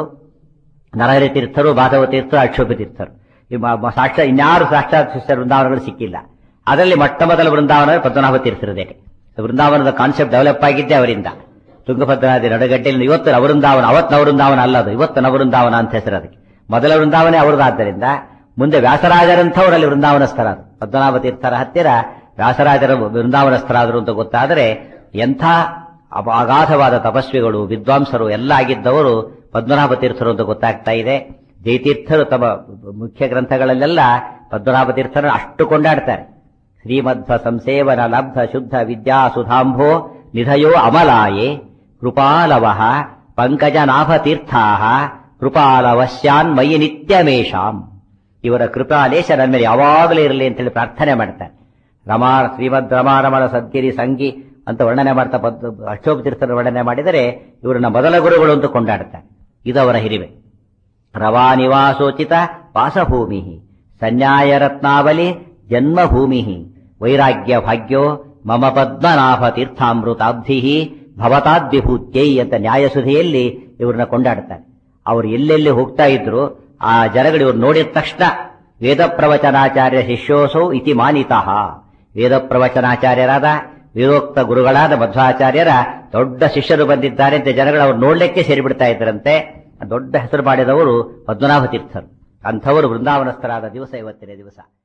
ನರಹರಿ ತೀರ್ಥರು ಮಾಧವ ತೀರ್ಥರು ಅಕ್ಷೋಭ ತೀರ್ಥರು ಈ ಮ- ಮ- ಸಾಕ್ಷಾತ್ ಇನ್ಯಾರು ಸಾಕ್ಷಾತ್ ಶಿಷ್ಯರ ವೃಂದಾವನಗಳು ಸಿಕ್ಕಿಲ್ಲ ಅದರಲ್ಲಿ ಮೊಟ್ಟ ಮೊದಲ ವೃಂದಾವನ ಪದ್ಮನಾಭ ತೀರ್ಥರದೇ ವೃಂದಾವನದ ಕಾನ್ಸೆಪ್ಟ್ ಡೆವಲಪ್ ಆಗಿದ್ದೆ ಅವರಿಂದ ತುಂಗಭದ್ರಾ ನದಿ ನಡುಗಡ್ಡೆಯಲ್ಲಿ ಇವತ್ತು ನವೃಂದಾವನ ಅವತ್ತು ನವೃಂದಾವನ ಅಲ್ಲ ಅದು ಇವತ್ತು ನವೃಂದಾವನ ಅಂತ ಹೆಸರು ಅದಕ್ಕೆ ಮೊದಲ ವೃಂದಾವನೆ ಅವರದಾದ್ದರಿಂದ ಮುಂದೆ ವ್ಯಾಸರಾಜರಂಥವರಲ್ಲಿ ವೃಂದಾವನಸ್ಥರ ಪದ್ಮನಾಭ ತೀರ್ಥರ ಹತ್ತಿರ ವ್ಯಾಸರಾಜರ ವೃಂದಾವನಸ್ಥರಾದರು ಅಂತ ಗೊತ್ತಾದರೆ ಎಂಥ ಅಪ- ಅಗಾಧವಾದ ತಪಸ್ವಿಗಳು ವಿದ್ವಾಂಸರು ಎಲ್ಲ ಆಗಿದ್ದವರು ಪದ್ಮನಾಭ ತೀರ್ಥರು ಅಂತ ಗೊತ್ತಾಗ್ತಾ ಇದೆ ಜಯತೀರ್ಥರು ತಮ್ಮ ಮುಖ್ಯ ಗ್ರಂಥಗಳಲ್ಲೆಲ್ಲ ಪದ್ಮನಾಭ ತೀರ್ಥರನ್ನು ಅಷ್ಟು ಕೊಂಡಾಡ್ತಾರೆ ಶ್ರೀಮಧ್ವ ಸಂಸೇವನ ಲಬ್ಧ ಶುದ್ಧ ವಿದ್ಯಾ ಸುಧಾಂಭೋ ನಿಧಯೋ ಅಮಲಾಯೇ ಕೃಪಾಲವಃ ಪಂಕಜನಾಭತೀರ್ಥಾ ಕೃಪಾಲವಶ್ಯಾನ್ ಮಯಿ ನಿತ್ಯಮೇಷಾಂ ಇವರ ಕೃಪಾಲೇಶ ನನ್ನ ಮೇಲೆ ಯಾವಾಗಲೂ ಇರಲಿ ಅಂತೇಳಿ ಪ್ರಾರ್ಥನೆ ಮಾಡ್ತಾರೆ ರಮಾ ಶ್ರೀಮದ್ ರಮಾರಮಣ ಸದ್ಗಿರಿ ಸಂಗಿ ಅಂತ ವರ್ಣನೆ ಮಾಡ್ತಾ ಬಂದು ಅಷ್ಟೋಪತೀರ್ಥರ ವರ್ಣನೆ ಮಾಡಿದರೆ ಇವರನ್ನ ಮೊದಲ ಗುರುಗಳು ಅಂತ ಕೊಂಡಾಡ್ತಾರೆ ಇದು ಅವರ ಹಿರಿಮೆ ರವಾ ನಿವಾಸೋಚಿತ ವಾಸಭೂಮಿ ಸಂನ್ಯಾಯ ರತ್ನಾವಲಿ ಜನ್ಮಭೂಮಿ ವೈರಾಗ್ಯ ಭಾಗ್ಯೋ ಮಮ ಪದ್ಮನಾಭ ತೀರ್ಥಾಮೃತಾಬ್ಧಿ ಭವತಾದ್ವಿಭೂತ್ಯೈ ಅಂತ ನ್ಯಾಯಸುಧೆಯಲ್ಲಿ ಇವ್ರನ್ನ ಕೊಂಡಾಡ್ತಾರೆ ಅವ್ರು ಎಲ್ಲೆಲ್ಲಿ ಹೋಗ್ತಾ ಇದ್ರು ಆ ಜನಗಳು ಇವ್ರು ನೋಡಿದ ತಕ್ಷಣ ವೇದ ಪ್ರವಚನಾಚಾರ್ಯ ಶಿಷ್ಯೋಸೌ ಇತಿ ಮಾನಿತಃ ವೇದ ಪ್ರವಚನಾಚಾರ್ಯರಾದ ವೇದೋಕ್ತ ಗುರುಗಳಾದ ಮಧ್ವಾಚಾರ್ಯರ ದೊಡ್ಡ ಶಿಷ್ಯರು ಬಂದಿದ್ದಾರೆ ಅಂತ ಜನಗಳು ಅವ್ರು ನೋಡ್ಲಿಕ್ಕೆ ಸೇರಿಬಿಡ್ತಾ ಇದ್ರಂತೆ ದೊಡ್ಡ ಹೆಸರು ಮಾಡಿದವರು ಪದ್ಮನಾಭ ತೀರ್ಥರು ಅಂಥವರು ವೃಂದಾವನಸ್ಥರಾದ ದಿವಸ ಇವತ್ತಿನ ದಿವಸ